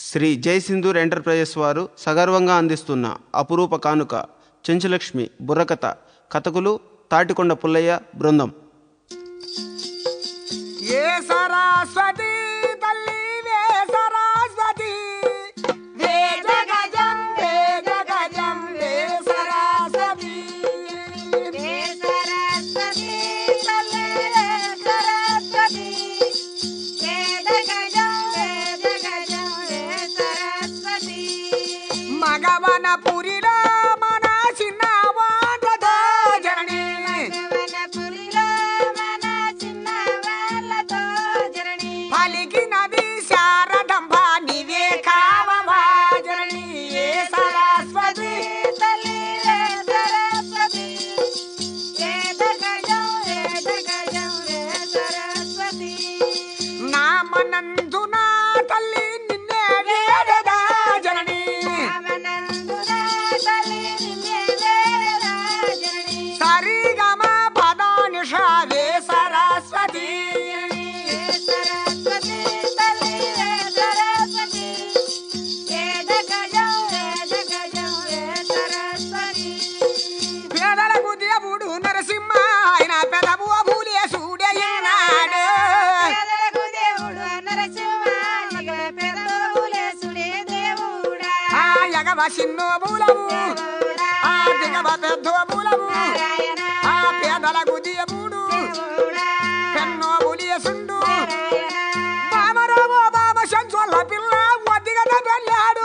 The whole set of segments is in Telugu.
శ్రీ జయసింధూర్ ఎంటర్ప్రైజెస్ వారు సగర్వంగా అందిస్తున్న అపురూప కానుక చెంచులక్ష్మి బుర్రకథ కథకులు తాటికొండ పుల్లయ్య బృందం ఏ సరస్వతి తల్లి వే సరస్వతి వేద గజం వేద గజం వే సరస్వతి మగవన పురిలో మన చిన్న వాటతో జనని పలికినది శారదంబ నీవే కావవా జనని ఏ సరస్వతి నామనందున తల్లి నిన్నే వేడదా జనని సరిగమ పదానిష వే సరస్వతి పేదలకు దేవుడు నరసింహ ఆయన పెదవు భూలే సూడయ్యనాడు ఆ ఎగవ చిన్నో బూలము ఆ దిగవ పెద్ద బూలము ఆ పేదలకు దేవుడు పెన్నో బులియసుండు బామరావో బామ సంచోళ్ళ పిల్ల వద్దిగన వెళ్ళాడు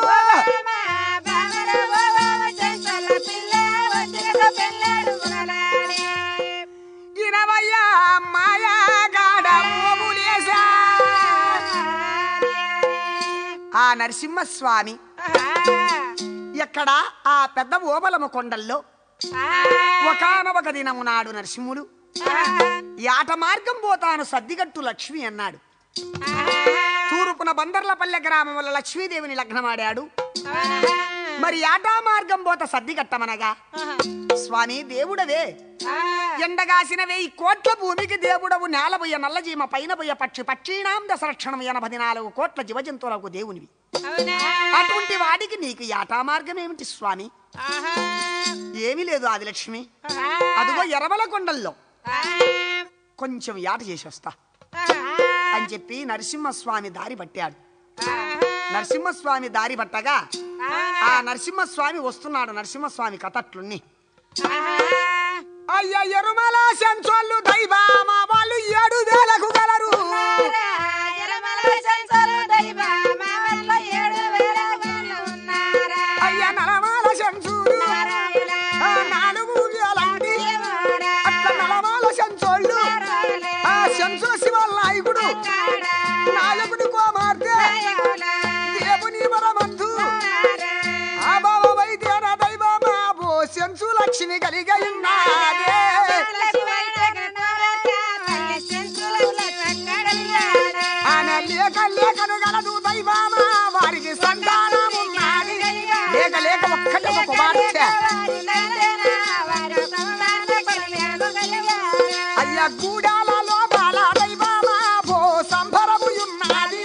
ఇరవయ్యా మాయా గాడ బులియసా ఆ నరసింహస్వామి ఎక్కడ ఆ పెద్ద ఓబలము కొండల్లో ఒకనొక దినము నాడు నరసింహుడు యాట మార్గం పోతాను సద్దిగట్టు లక్ష్మి అన్నాడు తూర్పున బందర్లపల్లె గ్రామంలో లక్ష్మీదేవిని లగ్నమాడాడు మరి యాటా మార్గం పోత సద్దిగట్టమనగా స్వామి దేవుడవే ఎండగాసిన వెయ్యి కోట్ల భూమికి దేవుడవు నేలబోయ నల్లజీమ పైన పోయ పక్షి పక్షీణాం దశలక్షణం ఎనభై నాలుగు కోట్ల జీవజంతువులకు దేవునివి అటువంటి వాడికి నీకు యాటా మార్గం ఏమిటి స్వామి ఏమీ లేదు ఆదిలక్ష్మి అదిగో ఎరవల కొండల్లో కొంచెం యాట చేసి వస్తా అని చెప్పి నరసింహస్వామి దారి పట్టాడు నరసింహస్వామి దారి పట్టగా ఆ నరసింహస్వామి వస్తున్నాడు నరసింహస్వామి కథట్లున్ని అయ్య ఎరుమల సెంచోళ్ళు దైవామ వాళ్ళు ఏడు వేలకు గలరు అయ్య నలమాల సెంచులు ఆ నాలుగు వేలండి అట్ల నలమాల సెంచోళ్ళు ఆ సెంచుల శివనాయకుడు నాయకుడి కుమార్తె దేవుని వరమంతు ఆ బావ వైద్యన దైవమ బో సెంచు లక్ష్మి కలిగి ఉన్నాడే ఆన లేక లేకను గలదు దైవమ వారికి సంతానం ఉన్నది లేక లేక ఒక్కటి ఒక కుమార్తె అయ్య గూడాల లోపాల దైవమ బో సంభరము ఉన్నది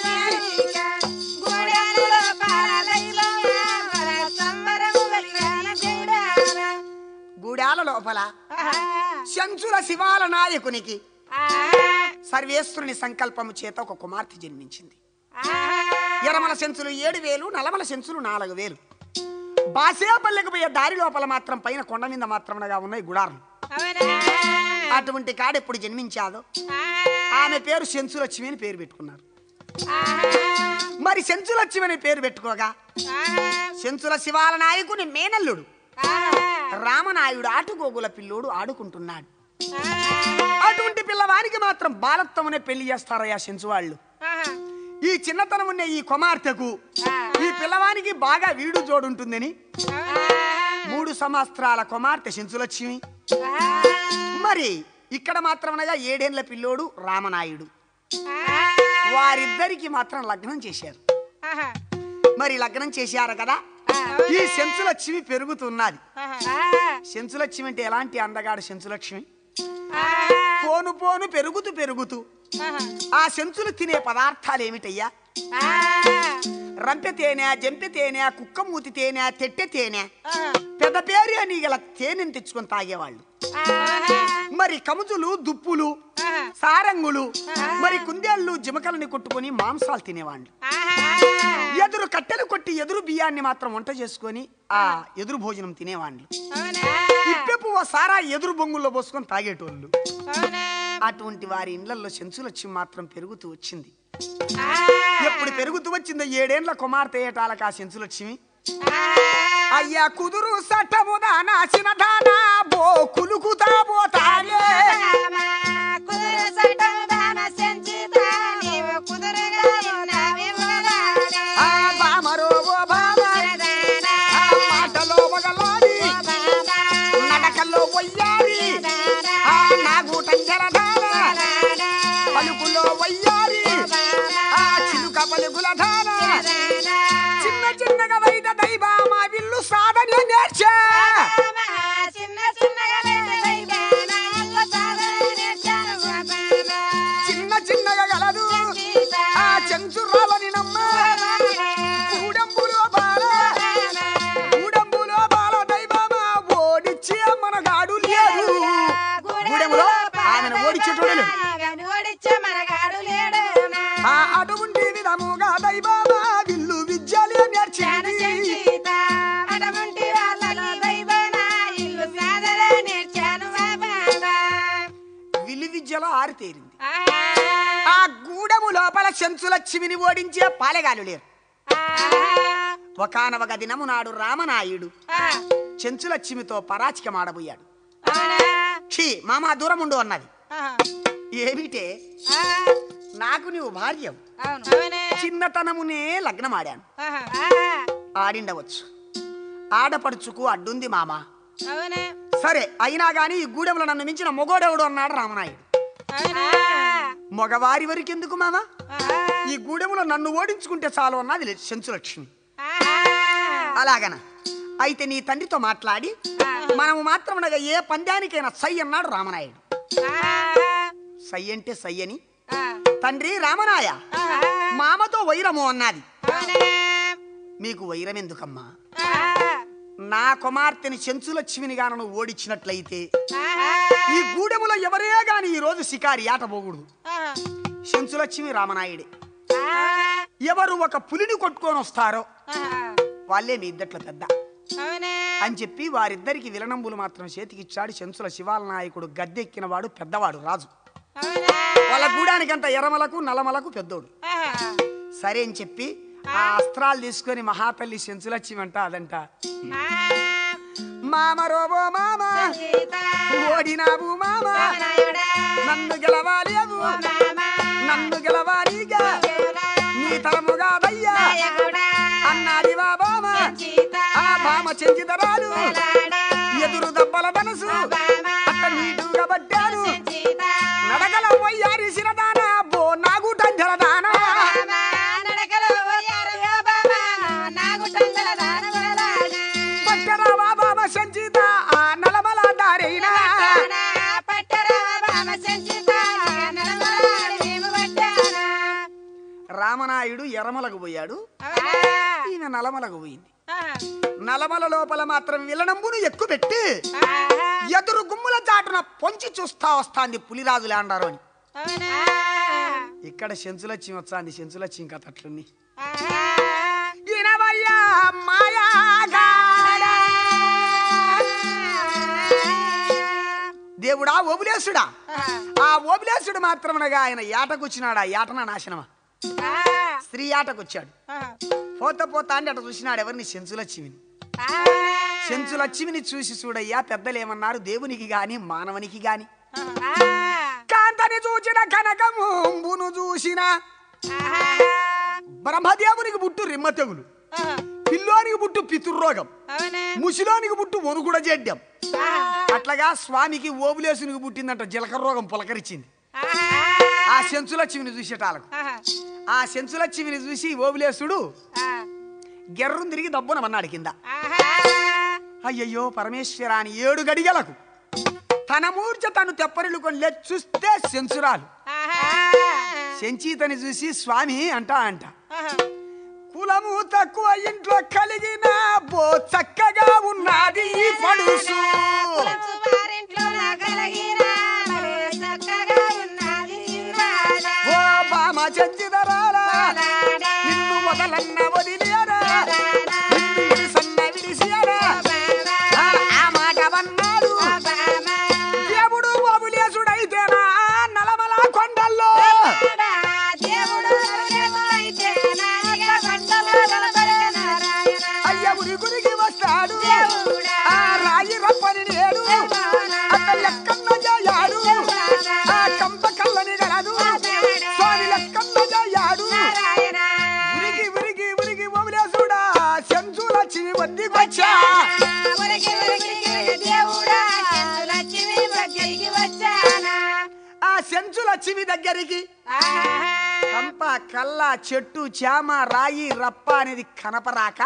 గూడాల లోపల శంచుల శివాల నాయకునికి సర్వేశ్వరుని సంకల్పము చేత ఒక కుమార్తె జన్మించింది ఎరమల సెంచులు ఏడు వేలు నలమల సెంచులు నాలుగు వేలు బాసేపల్లెకు పోయే దారి లోపల మాత్రం పైన కొండ మీద మాత్రమునగా ఉన్నాయి గుడారం అటువంటి కాడెప్పుడు జన్మించాదో ఆమె పేరు సెంచులక్ష్మి అని పేరు పెట్టుకున్నారు మరి సెంచులక్ష్మి అని పేరు పెట్టుకోగా సెంచుల శివాల నాయకుని మేనల్లుడు రామనాయుడు ఆటుగోగుల పిల్లోడు ఆడుకుంటున్నాడు అటువంటి పిల్లవానికి మాత్రం బాలత్వమునే పెళ్లి చేస్తారయ్యా సెంచు వాళ్ళు ఈ చిన్నతనం ఉన్న ఈ కుమార్తెకు ఈ పిల్లవానికి బాగా వీడు జోడుంటుందని మూడు సంవత్సరాల కుమార్తె సెంచులక్ష్మి మరి ఇక్కడ మాత్రమనగా ఏడేండ్ల పిల్లోడు రామనాయుడు వారిద్దరికి మాత్రం లగ్నం చేశారు మరి లగ్నం చేశారు కదా ఈ సెంచులక్ష్మి పెరుగుతున్నది సెంచులక్ష్మి అంటే ఎలాంటి అందగాడు సెంచులక్ష్మి పోను పోను పెరుగుతూ పెరుగుతూ ఆ సెంచులు తినే పదార్థాలు ఏమిటయ్యా రంపె తేనె జంపె తేనె కుక్క మూతి తేనె తెట్టె తేనె పెద్ద పేరు అని గల తేనెని తెచ్చుకొని తాగేవాళ్ళు మరి కముజులు దుప్పులు సారంగులు మరి కుందేళ్ళు జిమకలని కొట్టుకొని మాంసాలు తినేవాళ్ళు ఎదురు కట్టెలు కొట్టి ఎదురు బియ్యాన్ని మాత్రం వంట చేసుకొని ఆ ఎదురు భోజనం తినేవాళ్ళు ఇప్పెపు ఓ సారా ఎదురు బొంగుల్లో పోసుకొని తాగేటోళ్ళు అటువంటి వారి ఇళ్లలో చెంచులచ్చి మాత్రం పెరుగుతూ వచ్చింది ఎప్పుడు పెరుగుతూ వచ్చిందో ఏడేండ్ల కుమార్తె ఏటాలకు ఆ చెంచులక్ష్మి అయ్యా కుదురు సట్టము దానాసిన దానా బో కులుకుతా పోతానే ఆ బామరో ఓ బామ ఆ మాటలో మగలాడి నడకల్లో వయ్యారి ఆ నాగూటం జలధార పలుకులో వయ్యారి ఆ చిలుక పలుకుల ధార చిన్న చిన్నగా వైద దైవ మా విల్లు సాధన నేర్చా చిన్న చిన్నగా గలదు ఆ చెంచురాలని నమ్మ కూడంబులో బాల కూడంబులో బాల దైవమా ఓడిచ్చే మన గాడు లేదు గూడెంలో ఆమెను ఓడిచ్చేటోడు లేడు. ఆ అటువంటి విధముగా దైవమా విల్లు విద్యలే నేర్చింది విల్లు విద్యలో ఆరితేరింది ఆ గూడెము లోపల చెంచులక్ష్మిని ఓడించే పాలెగాలు లేరు ఒకనొక దినము నాడు రామనాయుడు చెంచులక్ష్మితో పరాచికమాడబోయాడు ఛీ మామ దూరం ఉండు అన్నది ఏమిటే నాకు నీవు భార్యం చిన్నతనమునే లగ్నమాడాను ఆడిండవచ్చు ఆడపడుచుకు అడ్డుంది మామ సరే అయినా గాని ఈ గూడెంలో నన్ను మించిన మొగోడెవడు అన్నాడు రామనాయుడు మగవారి వరకెందుకు మామ ఈ గూడెంలో నన్ను ఓడించుకుంటే చాలు అన్నది చెంచులక్ష్మి అలాగన అయితే నీ తండ్రితో మాట్లాడి మనము మాత్రం ఏ పందానికైనా సై అన్నాడు రామనాయుడు సై అంటే సై అని తండ్రి రామనాయ మామతో వైరము అన్నది మీకు వైరం ఎందుకమ్మా నా కుమార్తెని చెంచులక్ష్మిని గాను నువ్వు ఓడించినట్లయితే ఈ గూడెములో ఎవరే గాని ఈ రోజు శికారి ఆట పోకూడదు చెంచులక్ష్మి రామనాయుడే ఎవరు ఒక పులిని కొట్టుకొని వస్తారో వాళ్ళే మీ ఇద్దట్ల పెద్ద అని చెప్పి వారిద్దరికి విలనంబులు మాత్రం చేతికిచ్చాడు చెంచుల శివాల నాయకుడు గద్దెక్కిన వాడు పెద్దవాడు రాజు వాళ్ళ గూడానికంత ఎరమలకు నలమలకు పెద్దోడు సరే అని చెప్పి ఆ అస్త్రాలు తీసుకొని మహాతల్లి చెంచులచ్చిమంట అదంట మామ రోబో మామ ఓడినావు మామ నన్ను గెలవాలేవు నన్ను గెలవాలిగా నీ తరముగా దయ్యా అన్నాది వా బామ ఆ బామ చెంచితరాలు ఎదురు దెబ్బల మనసు అట్ట నీటుగా పట్టాను నడగల పోయారి సిరదాన బో నాగు టంజలదాన పట్టరావా బామ సంచిత ఆ నలమల దారైనా రామనాయుడు ఎరమలకు పోయాడు ఈయన నలమలకు పోయింది నలమల లోపల మాత్రం విలనంబును ఎక్కుపెట్టి ఎదురు గుమ్ముల చాటున పొంచి చూస్తా వస్తాంది పులిరాజులే అంటారు అని ఇక్కడ సెంచులచ్చి వస్తాంది సెంచులచ్చి ఇంకా తట్లుంది ఇనవయ్యా మాయాగాడా. దేవుడా ఓబులేసుడా ఆ ఓబులేసుడు మాత్రమనగా ఆయన ఏటకొచ్చినాడు ఆ ఏటన నాశనమా స్త్రీ ఆటకొచ్చాడు పోత పోతా అంటే అటు చూసినాడు ఎవరిని సెంచులచ్చిమిని సెంచులచ్చిమిని చూసి చూడయ్యా పెద్దలు ఏమన్నారు దేవునికి గాని మానవునికి గాని కాంతని చూచిన కనకముంబును చూసిన బ్రహ్మదేవునికి పుట్టు రిమ్మ తెగులు పిల్లోనికి పుట్టు పితుర్రోగం ముసిలోనికి పుట్టు వణుకుడ జడ్డం అట్లాగా స్వామికి ఓబులేసునికి పుట్టిందంట జీలకర్ర రోగం పులకరించింది ఆ సెంచులచ్చిమిని చూసేటాలకు ఆ సెంచులచ్చిమిని చూసి ఓబులేసుడు గెర్రం తిరిగి దబ్బున మన్నాడు కింద అయ్యయ్యో పరమేశ్వర అని ఏడు గడిగలకు తన మూర్ఛ తను తెప్పరిల్లుకొని లేచి చూస్తే సెంచురాలు సెంచీతని చూసి స్వామి అంటా అంట కులము తక్కువ ఇంట్లో కలిగిన బో చక్కగా ఉన్నది ఈ పడుసు ఓ బామ చచ్చిదరారా నిన్ను మొదలన్న వదిలేరా నిన్ను విడిసన్న విడిసియరా ఆ, ఆ మాట వన్నాడు దేవుడు బాబులేసుడైతేనా నలమల కొండల్లో అయ్య గురి గురికి వస్తాడు ఆ రాయి రప్పని నేడు అక్క లెక్కన్న జయాడు ఆ కంప కల్లని గలదు స్వామి లెక్కన్న జయాడు ఉరికి ఉరికి ఉరికి బాబులేసుడా సెంచుల చివి వద్దికొచ్చా ఆ సెంచుల చివి దగ్గరికి కంప కల్ల చెట్టు చామ రాయి రప్ప అనేది కనపరాక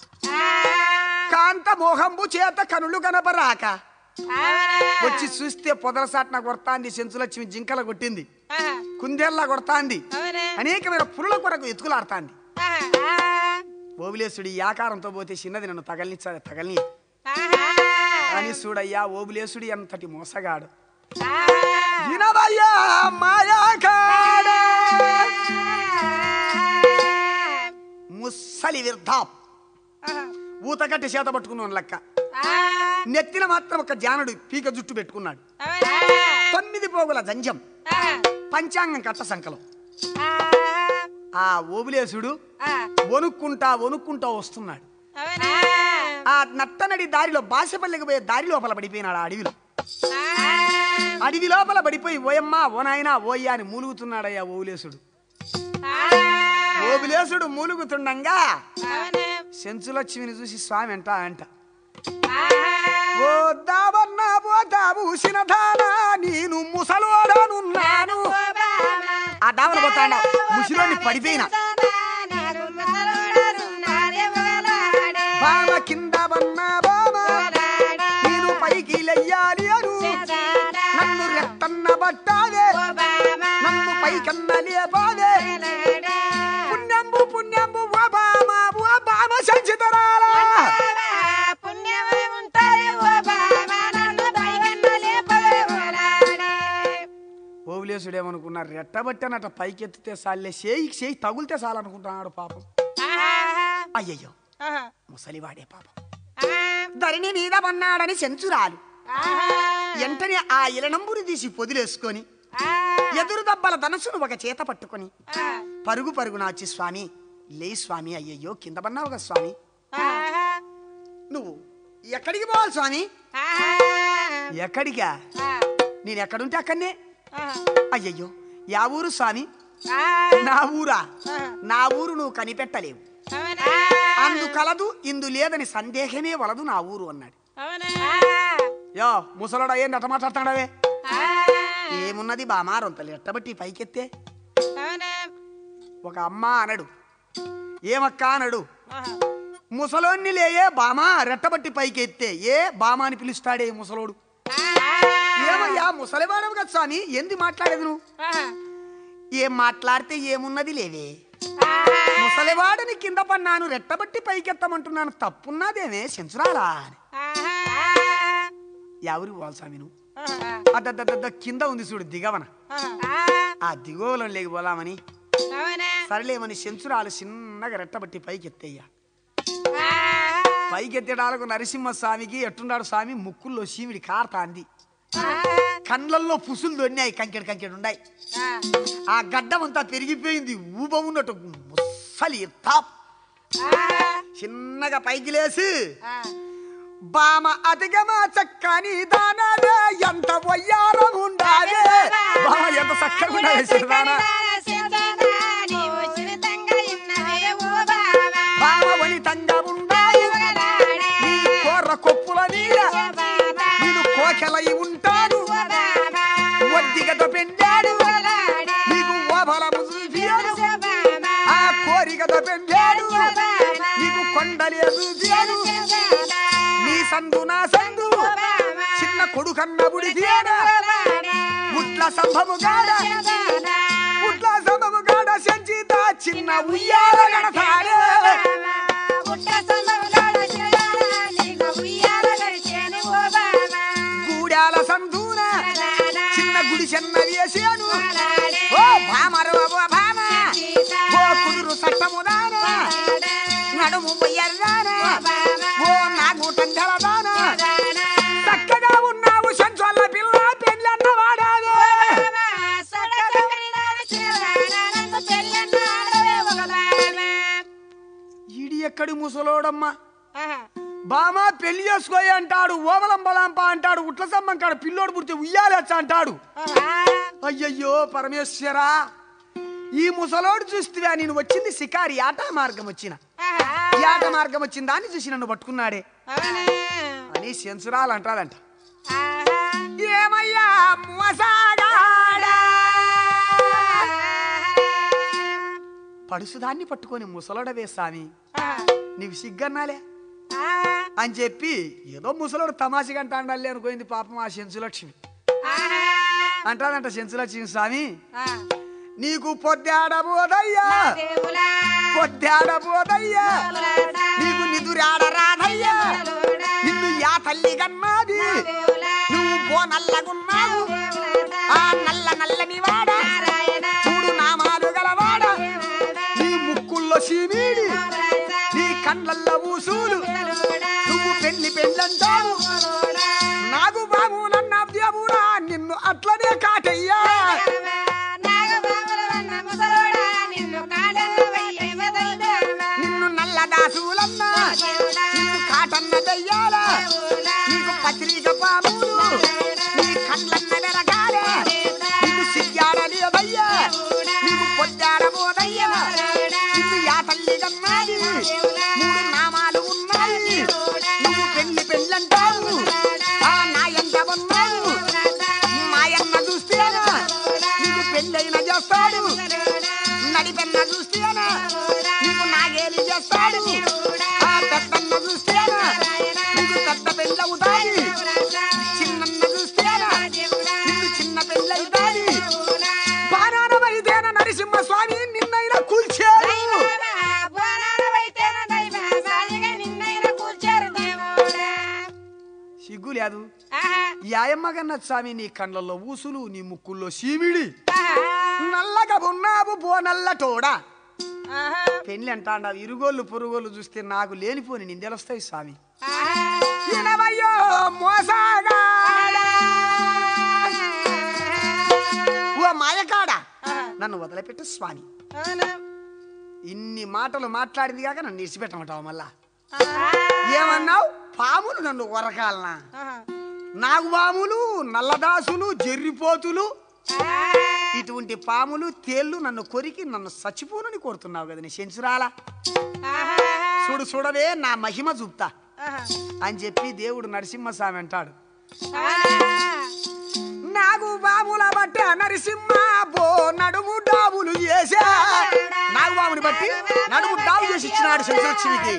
కాంత మోహంబు చేత కనులు కనపరాక వచ్చి చూస్తే పొదలసాట్న కొడతాంది సెంచులక్ష్మి జింకల కొట్టింది కుందేళ్ళ కొడతాంది అనేకమైన పురుల కొరకు ఎత్తుకులాడుతాంది ఓబులేసుడు ఈ ఆకారంతో పోతే చిన్నది నన్ను తగలినిచ్చాడు తగలిని అని చూడయ్యా ఓబులేసుడు ఎంతటి మోసగాడు వినవయ్యా మాయాకాడ ముస్సలి విర్ధాం ఊతకట్టి చేత పట్టుకున్నాను లెక్క నెత్తిన మాత్రం ఒక జానుడు పీక జుట్టు పెట్టుకున్నాడు తొమ్మిది పోగుల జంజం పంచాంగం కట్ట సంకలం ఆ ఓబులేసుడు వణుక్కుంటా వణుక్కుంటా వస్తున్నాడు ఆ నట్టనడి దారిలో బాసపల్లికి పోయే దారి లోపల పడిపోయినాడు ఆ అడవిలో అడవి లోపల పడిపోయి ఓయమ్మా ఓ నాయనా ఓయ్యా అని మూలుగుతున్నాడయ్యా ఓబులేసుడు ఓబులేసుడు మూలుగుతుండంగా సెంచులక్ష్మిని చూసి స్వామి అంట అంట ఓ దావన్న పోతా పూసిన దానా నేను ముసలోడనున్నాను ఆ దావన పోతాడా ముసిలోని పడిపోయినా బామ కింద వన్న బామ నేను పైకి లెయ్యాలి అను నన్ను రెట్టన్న బట్టాదే నన్ను పైకన్న లేపాదే పుణ్యంబు పుణ్యంబు ఓ బామ ఓ బామ సంచితరాలా ఓబులేసుడు ఏమనుకున్నారు రెట్టబట్టనట పైకెత్తితే సాలే చేయి చేయి తగులితే చాలనుకుంటున్నాడు పాపం అయ్యయ్యో ముసలివాడే పాపం ధరణి మీద పన్నాడని సెంచురాలు వెంటనే ఆ ఇలనంబుని తీసి పొదిలేసుకొని ఎదురు దబ్బల ధనసును ఒక చేత పట్టుకొని పరుగు పరుగు నాచి స్వామి లే స్వామి అయ్యయ్యో కింద పన్నావుగా స్వామి నువ్వు ఎక్కడికి పోవాలి స్వామి ఎక్కడికా నేను ఎక్కడుంటే అక్కడనే అయ్యయ్యో యా ఊరు స్వామి నా ఊరా నా ఊరు నువ్వు కనిపెట్టలేవు అందు కలదు ఇందు లేదని సందేహమే వలదు నా ఊరు అన్నాడు యో ముసలోడా ఏం నట మాట్లాడుతున్నాడవే ఏమున్నది బామారొంతలు ఎట్టబట్టి పైకెత్తే ఒక అమ్మ అనడు ఏమక్క అనడు ముసలోన్ని లేయే బామా రెట్టబట్టి పైకెత్తే ఏ బామా అని పిలుస్తాడే ఈ ముసలోడు ఏమయ్యా ముసలివాడవు కదా స్వామి ఎందు మాట్లాడేది నువ్వు ఏం మాట్లాడితే ఏమున్నది లేవే ముసలివాడిని కింద పన్నాను రెట్టబట్టి పైకెత్తమంటున్నాను తప్పున్నదేమే సెంచురాలా అని ఎవరికి పోవాలి స్వామి నువ్వు అద్దద్దద్ద కింద ఉంది చూడు దిగవన ఆ దిగోవలం లేకపోలామని సరేలేమని సెంచురాలు చిన్నగా రెట్టబట్టి పైకెత్తయ్యా పైకెత్తేటాలకు నరసింహస్వామికి ఎట్టున్నాడు స్వామి ముక్కుల్లో శివుడి కారతాంది కండ్లల్లో పుసులు దొన్నాయి కంకెడు కంకెడు ఉన్నాయి ఆ గడ్డం అంతా పెరిగిపోయింది ఊబ ఉన్నట్టు ముసలి తాప్ చిన్నగా పైకి లేసి బామ అధిగమా చక్కని దానాలే ఎంత వయ్యారం ఉండాలి బామ ఎంత చక్కగా ఉండాలి సిరిదానా బామ వనితంగా ఉండాలి నీ కోర్ర కొప్పుల నీడ నేను కోకెలై ఉంటాను ఒద్దిగతో పెండాడు నీకు ఓబలము చూపియాడు ఆ కోరికతో పెండాడు నీకు కొండలే చూపియాడు నీ సందు నా సందు చిన్న కొడుకన్న బుడి తీయడా ముట్ల సంభము గాడ ముట్ల సంభము గాడ సంచిత చిన్న ఉన్న ఉయ్యాల గడతాడే గూడాల సందూన చిన్న గుడి చిన్న వేసాను ఓ భామరు ఓ భామ ఓ కుదురు సట్టముదాన నడుము ఎర్రాన ఓ నాకు టంగలదాన చక్కగా ఉన్నావు సంచోళ్ళ పిల్ల పెళ్ళన్న వాడాదు ఈడి ఎక్కడి ముసలోడమ్మా బామా పెళ్లి చేసుకోయి అంటాడు ఓవలం బలాంప అంటాడు ఉట్ల సమ్మం కాడు పిల్లోడు పుడితే ఉయ్యాలెచ్చ అంటాడు అయ్యయ్యో పరమేశ్వరా ఈ ముసలోడు చూస్తే నేను వచ్చింది శికారి ఆట మార్గం వచ్చిన ఈ ఆట మార్గం వచ్చిన దాన్ని చూసి నన్ను పట్టుకున్నాడే అని సెన్సురాలు అంటాడంట ఏమయ్యా మోసాగాడా పడుసుదాన్ని పట్టుకొని ముసలోడవే స్వామి నీకు సిగ్గన్నాలే అని చెప్పి ఏదో ముసలోడు తమాషగా అంటాడాలి అనుకోయింది పాపం ఆ సెంచులక్ష్మి అంటాదంట సెంచులక్ష్మి స్వామి నీకు పొద్దాడబోదయ్యా పొద్దాడబోదయ్యా నీకు నిదురాడ రాదయ్యా నిన్ను యా తల్లి కన్నాది నువ్వు పో నల్లగున్నావు ఆ నల్ల నల్లని వాడ చూడు నామాలు గలవాడ నీ ముక్కుల్లో సీమీడి నీ కండ్లల్లో ఊసూలు నువ్వు పెళ్లి పెళ్ళంటావు నాకు బాబులన్న దేవుడా నిన్ను అట్లనే కాటయ్యా నిన్ను నల్ల దాసులన్నా నిన్ను కాటన్న దయ్యాలా నీకు పత్రిక పాములు నీ కండ్లన్న వెరగాలే నీకు సిగ్గాడలేదయ్యా నీకు పొద్దాడబోదయ్యా నిన్ను యా తల్లి కన్నాది మూడు నామాలు ఉన్నాయి నువ్వు పెళ్లి పెళ్ళంటావు ఆ నాయంత ఉన్నావు మాయన్న చూస్తేనా నీకు పెళ్ళైన చేస్తాడు నడిపెన్న చూస్తేనా నీకు నాగేలి చేస్తాడు ఆ పెద్దన్న చూస్తేనా నీకు పెద్ద పెళ్ళవుతాయి చిన్నన్న చూస్తేనా నిన్ను చిన్న పెళ్ళైతాది బాణానమైతేన నరసింహ స్వామి నిన్నైనా కూల్చాడు సిగ్గు లేదు యాయమ్మ కన్న స్వామి నీ కండ్లలో ఊసులు నీ ముక్కుల్లో సీమిడి నల్లగా ఉన్నావు పో నల్లటోడా పెళ్లి అంటాండావు ఇరుగోళ్ళు పొరుగోళ్ళు చూస్తే నాకు లేనిపోని నిందెలొస్తాయి స్వామి ఇనవయ్యో మోసాగాడా ఓ మాయకాడా నన్ను వదిలిపెట్టు స్వామి ఇన్ని మాటలు మాట్లాడింది కాక నన్ను ఇడిచిపెట్టమంటావు మళ్ళా ఏమన్నావు పాములు నన్ను వరకాలనా నాగు పాములు నల్లదాసులు జర్రిపోతులు ఇటువంటి పాములు తేళ్లు నన్ను కొరికి నన్ను చచ్చిపోనని కోరుతున్నావు కదా నీ సెంచురాలా చూడు చూడవే నా మహిమ చూపుతా అని చెప్పి దేవుడు నరసింహస్వామి అంటాడు నాగు బాబుల బట్ట నరసింహ బో నడుము డాబులు చేసా నాగు బాబుని బట్టి నడుము డాబు చేసి ఇచ్చినాడు శంకరలక్ష్మికి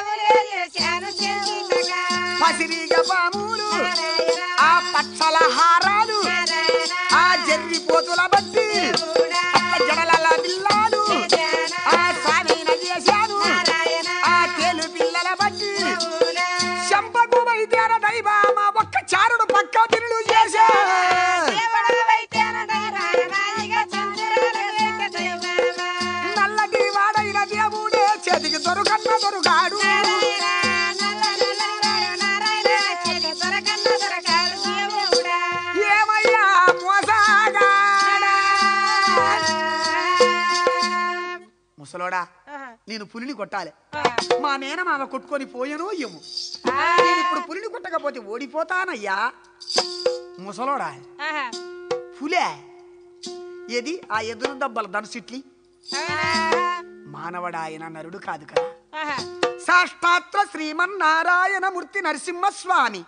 పసిరిగ పాములు ఆ పచ్చల హారాలు ఆ జర్రి పోతుల బట్టి ఆ జడల బిల్లాలు ఆ స్వామిన చేశాను ఆ తేలు పిల్లల బట్టి శంపకు వైద్యాన దైవామ ఒక్క చారుడు పక్క తిరుడు చేశా నల్లటి వాడైన దేవుడే చేతికి దొరుకన్న దొరుకాడు ఏమయ్యా మోసాగాడా ముసలోడా నేను పులిని కొట్టాలి మా మేనమామ కొట్టుకొని పోయను ఏమో నేను ఇప్పుడు పులిని కొట్టకపోతే ఓడిపోతానయ్యా ముసలోడా పులే ఏది ఆ ఎదురు దబ్బల ధనుసిట్లి మానవడాయన నరుడు కాదు కదా సాష్టాత్ర శ్రీమన్నారాయణ మూర్తి నరసింహస్వామి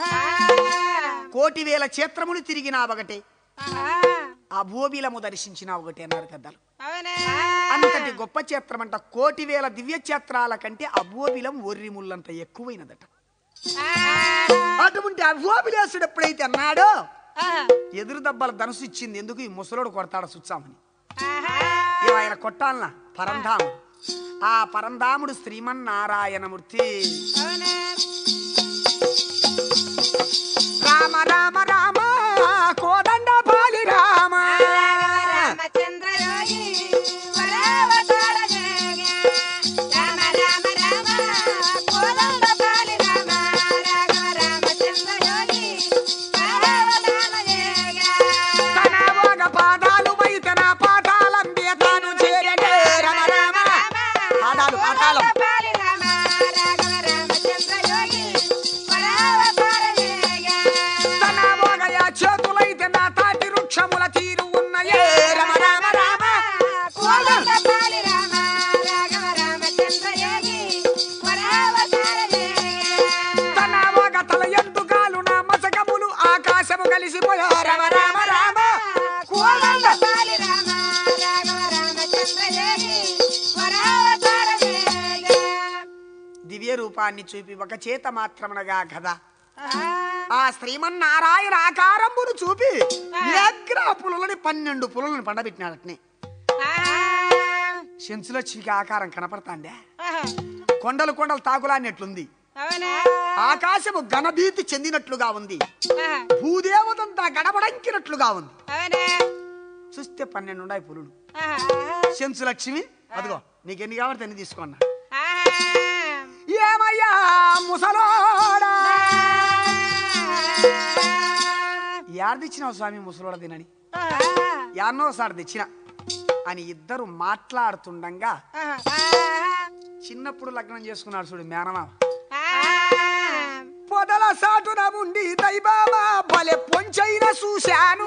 కోటి వేల క్షేత్రములు తిరిగిన ఒకటే అభోబిలము దర్శించిన ఒకటే అన్నారు పెద్దలు అంతటి గొప్ప క్షేత్రం అంట కోటి వేల దివ్య క్షేత్రాల కంటే అభోబిలం ఒర్రిముళ్ళంత ఎక్కువైనదట అటువంటి అభోబిలేసుడు ఎప్పుడైతే అన్నాడో ఎదురు దెబ్బల ధనుసు ఇచ్చింది ఎందుకు ఈ ముసలోడు కొడతాడు సుచ్చామని ఆయన కొట్టాలన పరంధాముడు ఆ పరంధాముడు శ్రీమన్నారాయణమూర్తి రామ రామ రామ కోదండ పాలి రామ తన ఒక పాదాలు వైతన పాతాళం తాను చేరనే రమ రామ పాదాలు పాతాళం తన ఒక చేతులైతే నా తాటి వృక్షముల తీరు ఉన్నయే రమ రామ రామ తన ఒక తల ఎంటుకాలు నా మసకములు ఆకాశము కలిసిపోయా రమ రామ రామ కోదండ దివ్య రూపాన్ని చూపి ఒక చేత మాత్రమునగా కదా ఆ శ్రీమన్నారాయణ ఆకారమును చూపి ఏగ్ర పులులని పన్నెండు పులులను పండబెట్టినాడట్నే శంసులక్ష్మికి ఆకారం కనపడతాండే కొండలు కొండలు తాకులాడినట్లుంది ఆకాశము ఘనభీతి చెందినట్లుగా ఉంది భూదేవతంతా గడబడంకినట్లుగా ఉంది చూస్తే పన్నెండు ఉన్నాయి పులులు శంసులక్ష్మి అదిగో నీకెన్ని కావాలి అన్ని తీసుకోన్నా ఏమయ్యా ముసలోడా యార్ తెచ్చినావు స్వామి ముసలోడ తినని యాన్నోసారి తెచ్చిన అని ఇద్దరు మాట్లాడుతుండగా చిన్నప్పుడు లగ్నం చేసుకున్నాడు చూడు మేనమామ పొదల సాటున ఉండి దైబాబా భలే పొంచైన చూశాను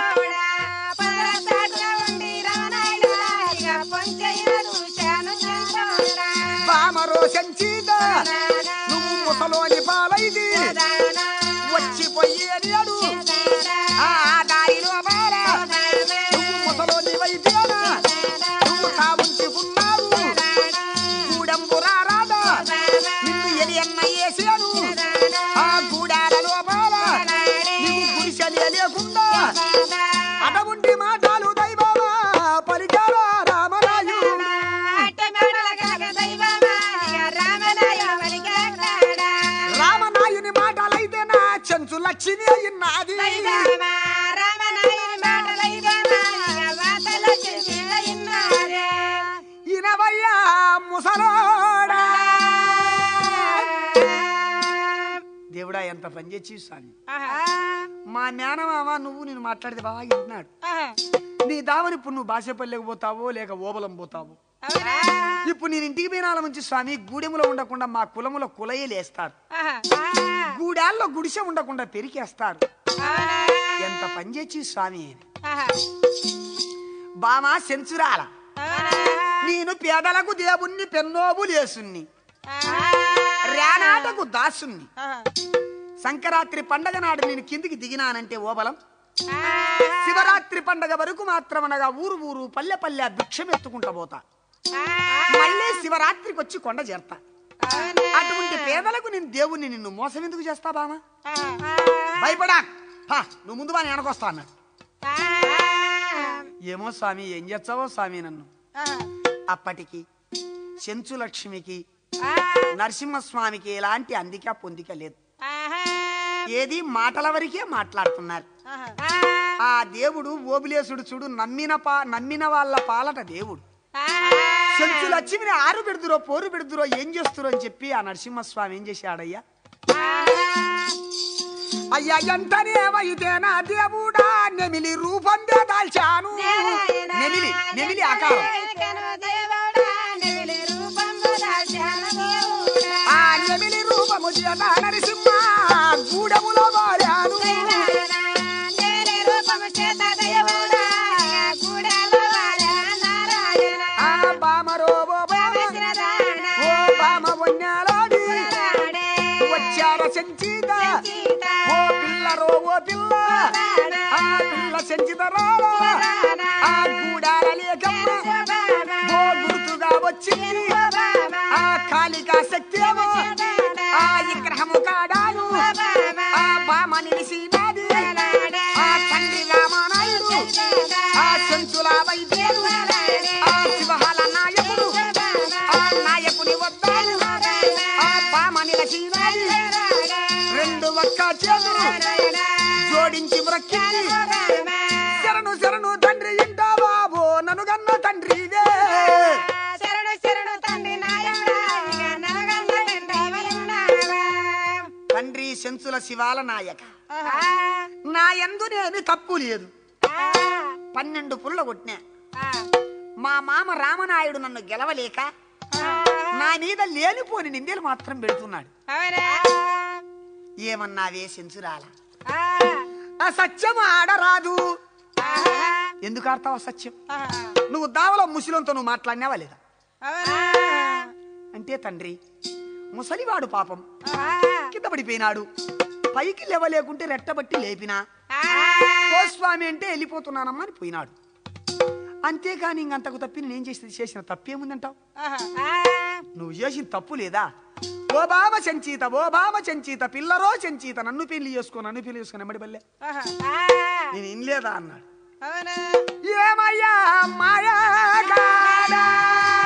బామరో సంచీత నువ్వు ముసలోని పాలైది వచ్చిపోయేది అడు ఆ దారిలో బాల నువ్వు ముసలోని వైద్యనా నువ్వు కాముంచుకున్నావు గూడెంబురా రాదా నిన్ను ఎలి అన్న వేసాను ఆ గూడాలలో బాల నువ్వు గుడిసెలే లేకుండా అటువంటి మాటలు దైవమా పలికారా రామరాజు రామనాయుని మాటలైతే నా చెంచు లక్ష్మి అయ్యినాది ఇనవయ్యా ముసలోడా దేవుడా ఎంత పని చేసి స్వామి మా మేనమామ నువ్వు నేను మాట్లాడితే బాగా వింటున్నాడు నీ దావని ఇప్పుడు నువ్వు బాసేపల్లికి పోతావో లేక ఓబలం పోతావో ఇప్పుడు నేను ఇంటికి పోయినాల నుంచి స్వామి గూడెములో ఉండకుండా మా కులములో కులయలు వేస్తారు గూడాల్లో గుడిసె ఉండకుండా పెరికేస్తారు ఎంత పని చేసి స్వామి అని బామా సెంచురాల నేను పేదలకు దేవుణ్ణి పెన్నోబు లేసుని రేనాటకు దాసుని సంక్రాంతి పండగ నాడు నేను కిందికి దిగినానంటే ఓబలం శివరాత్రి పండగ వరకు మాత్రమనగా ఊరు ఊరు పల్లె పల్లె భిక్షం ఎత్తుకుంటా పోతా మళ్ళీ శివరాత్రికి వచ్చి కొండ చేరతా అటువంటి పేదలకు నేను దేవుణ్ణి నిన్ను మోసం ఎందుకు చేస్తా బామా భయపడా హా, నువ్వు ముందు బాగా వెనకొస్తా అన్నాడు ఏమో స్వామి ఏం చేస్తావో స్వామి నన్ను అప్పటికి చెంచు లక్ష్మికి నరసింహస్వామికి ఎలాంటి అందిక పొందిక లేదు ఏది మాటల వరకే మాట్లాడుతున్నారు ఆ దేవుడు ఓబులేసుడు చూడు నమ్మిన పా నమ్మిన వాళ్ళ పాలట దేవుడు చెంచు లక్ష్మిని ఆరు పెడుతురో పోరు పెడుతురో ఏం చేస్తురో అని చెప్పి ఆ నరసింహస్వామి ఏం చేశాడయ్యా అయ్యా ఎంతనే వైతే నా దేవుడా నెమిలి రూపంగా దాల్చాను నెమిలి నెమిలి ఆకారం ఆ నెమిలి రూపము చేత నరసింహ గూడెములో వాడాను ఆ బామరో ఓ బామ ఓ బామ వన్యాలాడి వచ్చార సంచీత ఓ పిల్లరో ఓ పిల్ల ఆ పిల్ల సంచితరాల ఆ గూడాల లేకమ్మ ఓ గుర్తుగా వచ్చింది ఆ కాళికా శక్తి ఏమో ఆ విగ్రహము కాడాను ఆ బామ నిలిసినది ఆ తండ్రి రామానాయుడు ఆ సంచుల వైద్యుడు ఆ అలసినాది రెండు ఒక్క చేతులు జోడించి మ్రక్కింది శరణు శరణు తండ్రి ఇంటావా ఓ నన్ను గన్న తండ్రివే శరణు శరణు తండ్రి నాయనా ఇక నరగన్న తండ్రివైనావా. తండ్రి సెంచుల శివాల నాయక ఆహా. నా ఎందునేమి తప్పు లేదు ఆ. పన్నెండు పుల్ల కొట్టినా ఆ. మా మామ రామనాయుడు నన్ను గెలవలేక ఆ. నా మీద లేనిపోని నిందెలు మాత్రం పెడుతున్నాడు అవునా? ఏమన్నావే సెంచురాల ఆ. ఆ సత్యం ఆడరాదు ఆహా. ఎందుకు ఆడతావు సత్యం ఆహా. నువ్వు దావలో ముసలింతో నువ్వు మాట్లాడినావా లేదా అవునా? అంటే తండ్రి ముసలివాడు పాపం ఆహా. కింద పడిపోయినాడు పైకి లేవలేకుంటే రెట్టబట్టి లేపినా ఆ. ఓ స్వామి అంటే వెళ్ళిపోతున్నానమ్మా అని పోయినాడు అంతేకాని ఇంకంతకు తప్పి నేను చేసి చేసిన తప్పేముందంటావు ఆహా. ఆ. నువ్వు చేసిన తప్పు లేదా ఓ బామ చెంచీత ఓ బామ చెంచీత పిల్లరో చెంచీత నన్ను పెళ్లి చేసుకో నన్ను పెళ్లి చేసుకుని ఎమ్మడి బల్లే ఆహా. ఆ. నేను ఇన్లేదా అన్నాడు అవునా? ఏమయ్యా మాయాగాడా?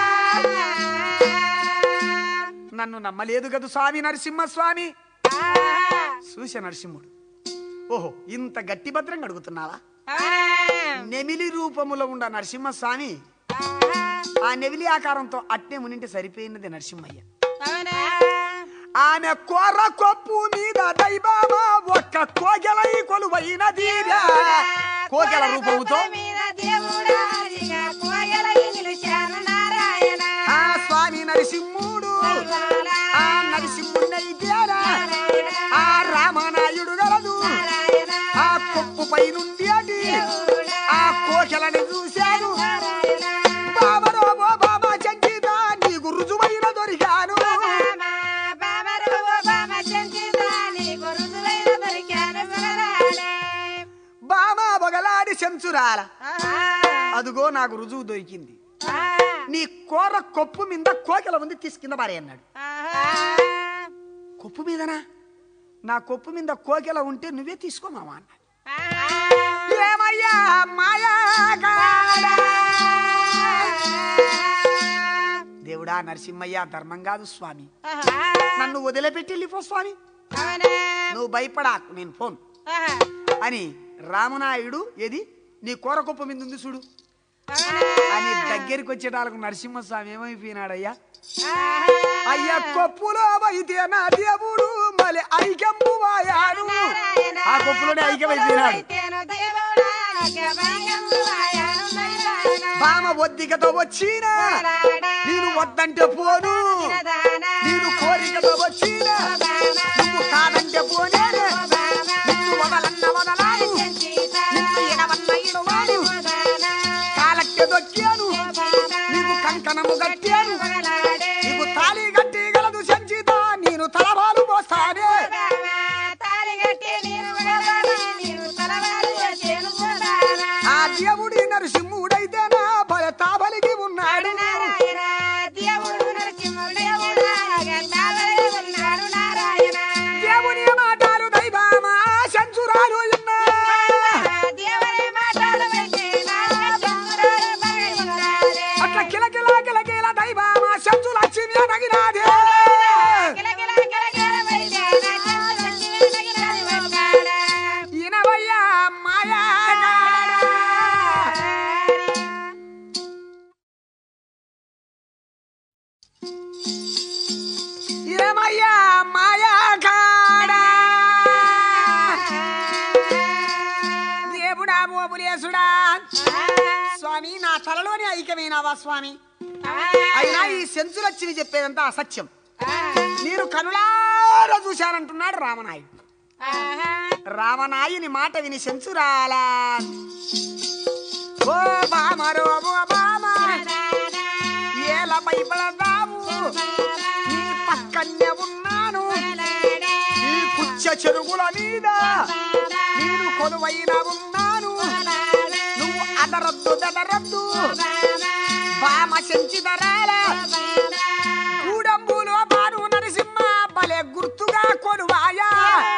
నన్ను నమ్మలేదు కదా స్వామి నరసింహస్వామి ఆహా. చూసే నరసింహుడు ఓహో ఇంత గట్టి భద్రంగా అడుగుతున్నావా అవునా? నెమిలి రూపములో ఉండ నరసింహస్వామి ఆహా. ఆ నెమిలి ఆకారంతో అట్నే మునింటే సరిపోయినది నరసింహయ్య అవునా? ఆమె కొర్ర కొప్పు మీద దైబామా ఒక్క కోగెలై కొలువైనది కోగెల రూపముతో మీద దేవుడా ఇక కోయలై నిలిచాను నారాయణ ఆ స్వామి నరసింహుడు ఆ నరసింహుడైతేరా ఆ రామనాయుడు గలదు నారాయణ ఆ కొప్పు పై నుండి అడి ఆ కోకెలని చూశాను నారాయణ బాబరో ఓ బాబా చంచిత నీకు రుజువైన దొరికాను బామ బామరు బామ చెంచిత నీకు రుజువైన దొరికాను సురరాడే. బామా బొగలాడి చెంచురాల ఆహా. అదుగో నాకు రుజువు దొరికింది ఆ. నీ కూర కొప్పు మీద కోకెల ఉంది తీసుకింద పారే అన్నాడు ఆహా. కొప్పు మీదనా నా కొప్పు మీద కోకెల ఉంటే నువ్వే తీసుకో మావా అన్నాడు ఆహా. ఏమయ్యా మాయాగాడా? దేవుడా నరసింహయ్య ధర్మం కాదు స్వామి ఆహా. నన్ను వదిలిపెట్టి వెళ్ళిపో స్వామి అవునా? నువ్వు భయపడాకు నేను ఫోన్ ఆహా. అని రామనాయుడు ఏది నీ కూర కుప్ప మీద ఉంది చూడు అవునా? అని దగ్గరికి వచ్చేటాలకు నరసింహస్వామి ఏమైపోయినాడయ్యా ఆహా. అయ్యా కొప్పులో అయితే నా దేవుడు మళ్ళీ ఐక్యము వాయాడు నారాయణ. ఆ కొప్పులోనే ఐక్యమైపోయినాడు అయితేను దేవుడా ఇక భయము వాయాను నారాయణ. బామ ఒద్దికతో వచ్చినా నారాయణ. నేను వద్దంటే పోను నిరదాన. నేను కోరికతో వచ్చినా బామ. నువ్వు కాదంటే పోనే బామ. నిన్ను వదలన్న వదలాను చెంచిత. నిన్ను ఎడవన్న ఇడవాను బామ. కాలక్కె దొక్కాను బామ. నీకు కంకణము కట్టాను పగలాడే. నీకు తాళి కట్టి గలదు సంచిత నేను తలవాలు పోస్తానే బామ. తాళి కట్టి నీవు వదలాలి. నీవు తలవారు వచ్చేను చూడాలా. ఆ దేవుడి నరసింహుడైతే నా బల తాబలికి ఉన్నాడు నారాయణ దేవుడు నరసింహుడేవుడా గంగావరే ఉన్నాడు నారాయణ దేవుని మాటలు దైవమా సంచురాలు ఇన్నా దేవుని మాటలు వింటేనా చంద్రుడు పగిలినాడే. అట్లా కిలకిల కిలకిల దైవమా సంచు లక్ష్మి అనగినాదే కిలకిల కిలకిల వింటేనా చంద్రుడు పగిలినాడు వచ్చాడా. ఇనవయ్యా మాయాగాడా. ఏమయ్యా మాయాగాడా దేవుడా మోపులేసుడా స్వామి నా తలలోనే ఐక్యమైనావా స్వామి అయినా ఈ సెంచులచ్చివి చెప్పేదంతా అసత్యం నేను కనులారా చూశానంటున్నాడు రామనాయుడు రామనాయుని మాట విని సెంచురాలా ఓ బామరో ఓ బామ ఏల భయపడదాము నీ పక్కనే ఉన్నాను నీ కుచ్చ చెరుగుల మీద నేను కొలువైన ఉన్నాను నువ్వు అదరద్దు బెదరద్దు బామ సెంచిదరాల గూడంబులో బాను నరసింహ భలే గుర్తుగా కొలువాయా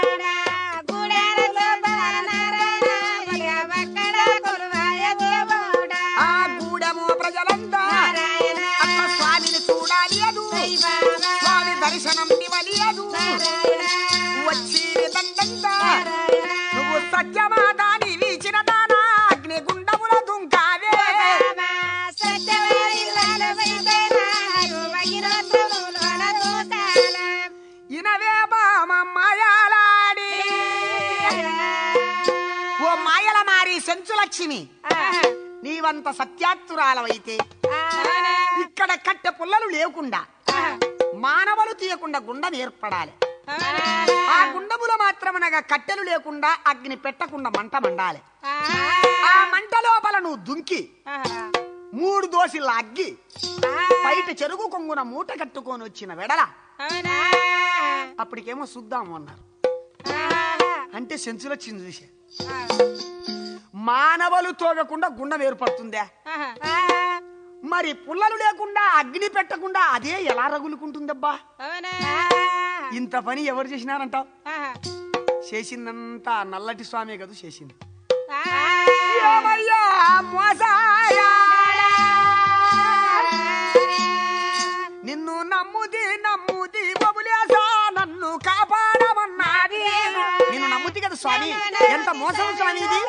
ఆ గూడెము ప్రజలంతా అట్లా స్వామిని చూడాలి అదు స్వామి దర్శనం నివలియదు వచ్చి దండంతా నువ్వు సత్యమాత నీవిచిన దానా అగ్నిగుండముల దుంకావే ఇనవే బామ మాయాలాడి ఓ మాయల మారి సెంచులక్ష్మి నీవంత సత్యాత్తురాలవైతే ఇక్కడ కట్టె పుల్లలు లేకుండా మానవులు తీయకుండా గుండం ఏర్పడాలి ఆ గుండములో మాత్రమనగా కట్టెలు లేకుండా అగ్ని పెట్టకుండా మంట మండాలి ఆ మంట లోపల నువ్వు దుంకి మూడు దోసిల అగ్గి బయట చెరుగు కొంగున మూట కట్టుకొని వచ్చిన వెడల అప్పటికేమో చూద్దాము అన్నారు అంటే సెంచులొచ్చింది చూసే మానవులు తోగకుండా గుండం ఏర్పడుతుందా మరి పుల్లలు లేకుండా అగ్ని పెట్టకుండా అదే ఎలా రగులుకుంటుందబ్బా ఇంత పని ఎవరు చేసినారంటావు చేసిందంతా నల్లటి స్వామి కదా చేసింది ఏమయ్యా మోసాయాడా? నిన్ను నమ్ముది నమ్ముది బబులేసా నన్ను కాపాడమన్నది నిన్ను నమ్ముతి కదా స్వామి ఎంత మోసం స్వామి ఇది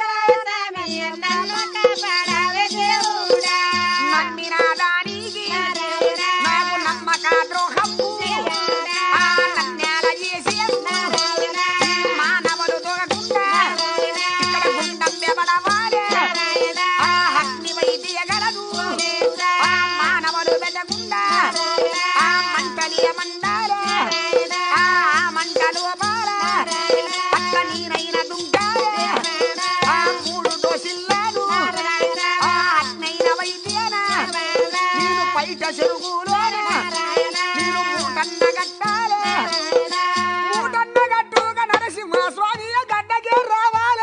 నమ్మిన దానికి నాకు నమ్మక ద్రోహం ఆ నన్నేల చేసి మానవులు దొరకుండా ఇక్కడ గుండం వెబడవాలే ఆ అగ్ని వైద్యగలదు ఆ మానవులు వెదకుండా ఆ మంటలియ మండాలే ఆ మంటలు బాల అక్క నీరైన దుంగాలే ఆ మూడు దోసిల్లాను ఆ అగ్నైన వైద్యన నేను బయట చెరుగులోన నేను మూటన్న గట్టాలే మూటన్న గట్టుగా నరసింహ స్వామి గడ్డకే రావాలే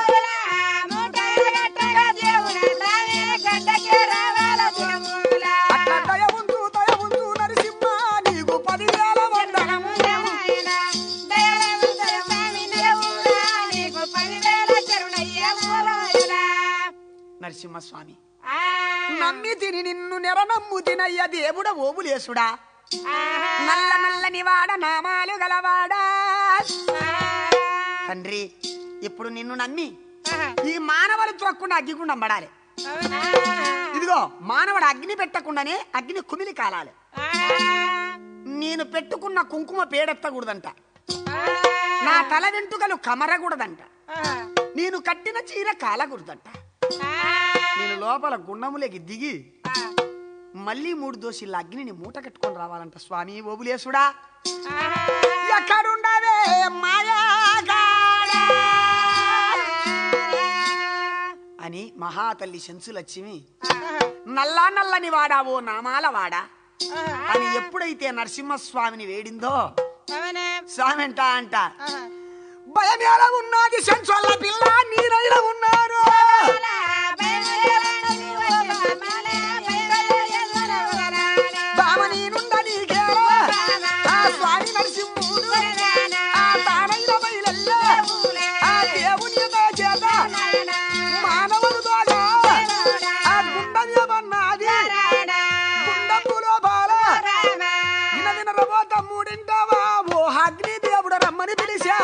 అట్లా దయ ఉంచు దయ ఉంచు నరసింహ నీకు పదివేల వందనము నరసింహస్వామి నమ్మి తిని నిన్ను నెరనమ్ము తినయ్య దేవుడ ఓబులేసుడా నల్ల నల్లని వాడ నామాలు గలవాడా తండ్రి ఇప్పుడు నిన్ను నమ్మి ఈ మానవులు త్రొక్కకుండా అగ్గిగుండం పడాలి ఇదిగో మానవుడు అగ్ని పెట్టకుండానే అగ్ని కుమిలి కాలాలి నేను పెట్టుకున్న కుంకుమ పేడెత్తకూడదంట నా తల వెంట్రుకలు కమరకూడదంట నేను కట్టిన చీర కాలకూడదంట నేను లోపల గుండములోకి దిగి మళ్ళీ మూడు దోషిల్ల అగ్నిని మూట కట్టుకొని రావాలంట స్వామి ఓబులేసుడా ఎక్కడుండవే మాయాగాడా అని మహాతల్లి శంసులక్ష్మి నల్లా నల్లని వాడా ఓ నామాల వాడా అని ఎప్పుడైతే నరసింహస్వామిని వేడిందో స్వామి అంట అంట భయం ఎలా ఉన్నది శంసొల్ల పిల్ల నీరైన ఉన్నారు బామని నుండ నీకేరో ఆ స్వామి నరసింహుడు ఆ తానైన బయలల్లో ఆ దేవుని చేత మానవుడు దోగా ఆ గుండం ఏమన్నది గుండములో బాల విన వినరబో తమ్ముడింటావా ఓ అగ్ని దేవుడు రమ్మని పిలిచా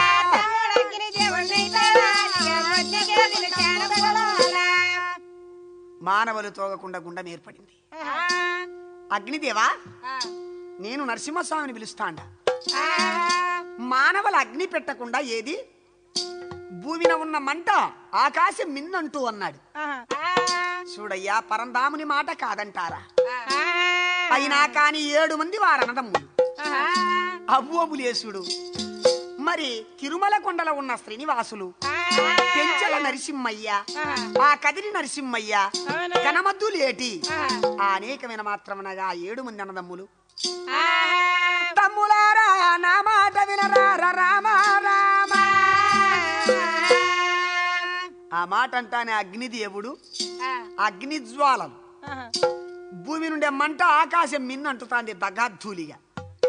మానవులు తోగకుండా గుండం ఏర్పడింది అగ్నిదేవా నేను నరసింహస్వామిని పిలుస్తాండ మానవుల అగ్ని పెట్టకుండా ఏది భూమిన ఉన్న మంట ఆకాశం మిన్నంటూ అన్నాడు చూడయ్యా పరంధాముని మాట కాదంటారా అయినా కాని ఏడు మంది వారనదమ్ములు అవ్వోబులేసుడు మరి తిరుమల కొండలో ఉన్న శ్రీనివాసులు పెంచల నరసింహయ్య ఆ కదిరి నరసింహయ్య కనమద్దులేటి ఆ అనేకమైన మాత్రమనగా ఆ ఏడు మంది అన్నదమ్ములు తమ్ములారా నా మాట వినరా రామ రామ ఆ మాట అంటానే అగ్నిదేవుడు అగ్ని జ్వాలలు భూమి నుండే మంట ఆకాశం మిన్నంటుతాంది దగాధూలిగా